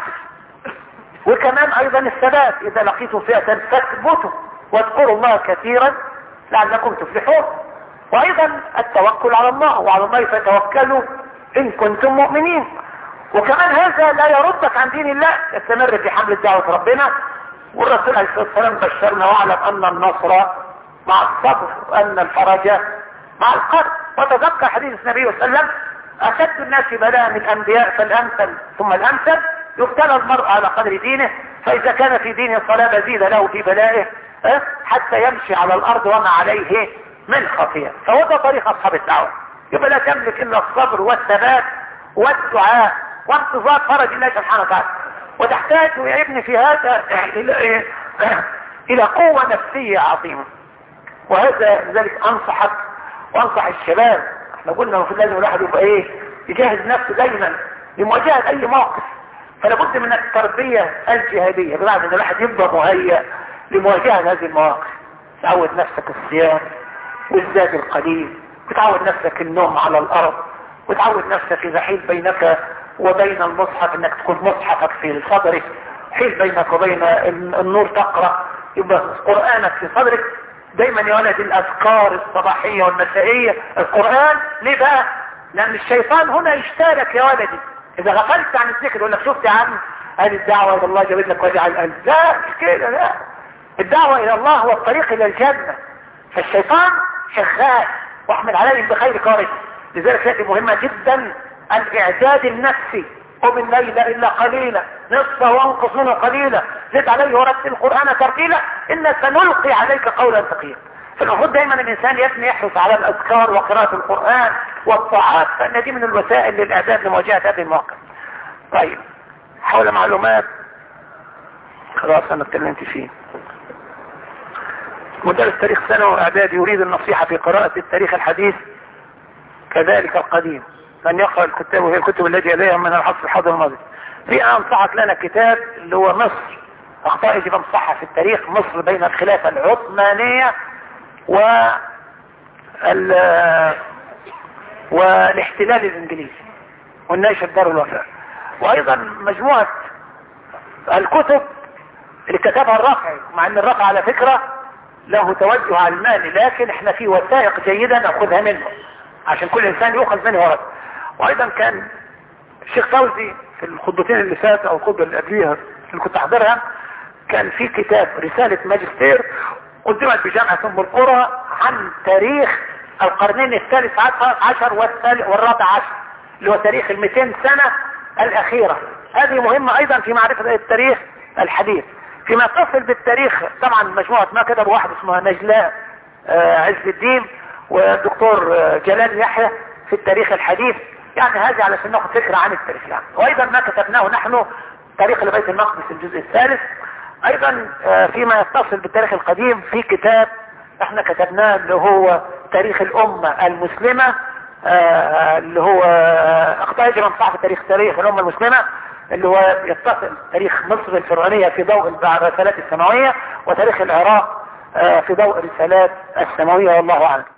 وكمان ايضا الثبات اذا لقيتم فئة فاثبتوا واذكروا الله كثيرا لعلكم تفلحون وايضا التوكل على الله وعلى الله فتوكلوا ان كنتم مؤمنين وكمان هذا لا يردك عن دين الله استمر في حمل دعوة ربنا والرسول عليه الصلاة والسلام بشرنا واعلم ان النصر مع الصبر وان الفرج مع القرب وتذكر حديث النبي صلى الله عليه وسلم اشد الناس بلاء من الانبياء فالامثل ثم الامثل يبتلى المرء على قدر دينه فاذا كان في دينه صلاة مزيدة له في بلائه حتى يمشي على الارض وما عليه من خطيئة فهو ده طريق اصحاب الدعوة يبقى لا تملك الا الصبر والثبات والدعاء وانتظار فرج الله سبحانه وتعالى وتحتاج يا ابني في هذا الى الى قوة نفسية عظيمة وهذا لذلك انصحك وانصح الشباب احنا قلنا المفروض لازم الواحد يبقى ايه يجهز نفسه دايما لمواجهة اي موقف فلا بد من التربية الجهادية بمعنى ان الواحد يبقى مهيأ لمواجهة هذه المواقف تعود نفسك الصيام والزاد القليل وتعود نفسك النوم على الارض وتعود نفسك اذا حيل بينك وبين المصحف انك تكون مصحفك في صدرك حيل بينك وبين النور تقرأ يبقى قرآنك في صدرك دايما يا ولد الاذكار الصباحية والمسائية القرآن ليه بقى لان الشيطان هنا يشترك يا ولدي اذا غفلت عن الذكر يقول لك شفت يا عم هذه الدعوة الى الله جابت لك وجع القلب لا مش كده لا الدعوة الى الله هو الطريق الى الجنة فالشيطان شغال واحمل عليهم بخير قارئ لذلك هذه مهمة جدا الاعداد النفسي قم الليل الا قليلا نصفه وانقص منه قليلا زد عليه ورتل القرآن ترتيلا إن سنلقي عليك قولا ثقيلا فالمفروض دايما الانسان يبني يحرص على الاذكار وقراءة القرآن والطاعات فان دي من الوسائل للاعداد لمواجهة هذه المواقف طيب حول معلومات خلاص انا اتكلمت فيه مدرس تاريخ سنة واعداد يريد النصيحة في قراءة التاريخ الحديث كذلك القديم من يقرأ الكتاب وهي الكتب التي إليها من العصر الحاضر الماضي في انصحت لنا كتاب اللي هو مصر اخطاء يجب انصحها في التاريخ مصر بين الخلافة العثمانية و والاحتلال الانجليزي والناشر دار الوفاء وايضا مجموعة الكتب اللي كتبها الرافعي مع ان الرافعي على فكرة له توجه علماني لكن احنا في وثائق جيدة ناخذها منه عشان كل انسان يؤخذ منه ورد وايضا كان الشيخ فوزي في الخطبتين اللي فاتوا او الخطبه اللي قبليها اللي كنت احضرها كان في كتاب رسالة ماجستير قدمت بجامعة ام القرى عن تاريخ القرنين الثالث عشر والرابع عشر اللي هو تاريخ ال 200 سنة الاخيرة هذه مهمة ايضا في معرفة التاريخ الحديث فيما يتصل بالتاريخ طبعا مجموعة ما كتب واحد اسمها نجلاء عز الدين والدكتور جلال يحيى في التاريخ الحديث يعني هذه علشان ناخد فكرة عن التاريخ يعني وايضا ما كتبناه نحن تاريخ لبيت المقدس الجزء الثالث ايضا فيما يتصل بالتاريخ القديم في كتاب احنا كتبناه اللي هو تاريخ الامة المسلمة اللي هو اخطاء يجب ان صحف تاريخ تاريخ الامة المسلمة اللي هو يتصل تاريخ مصر الفرعونية في ضوء الرسالات السماوية وتاريخ العراق في ضوء الرسالات السماوية والله اعلم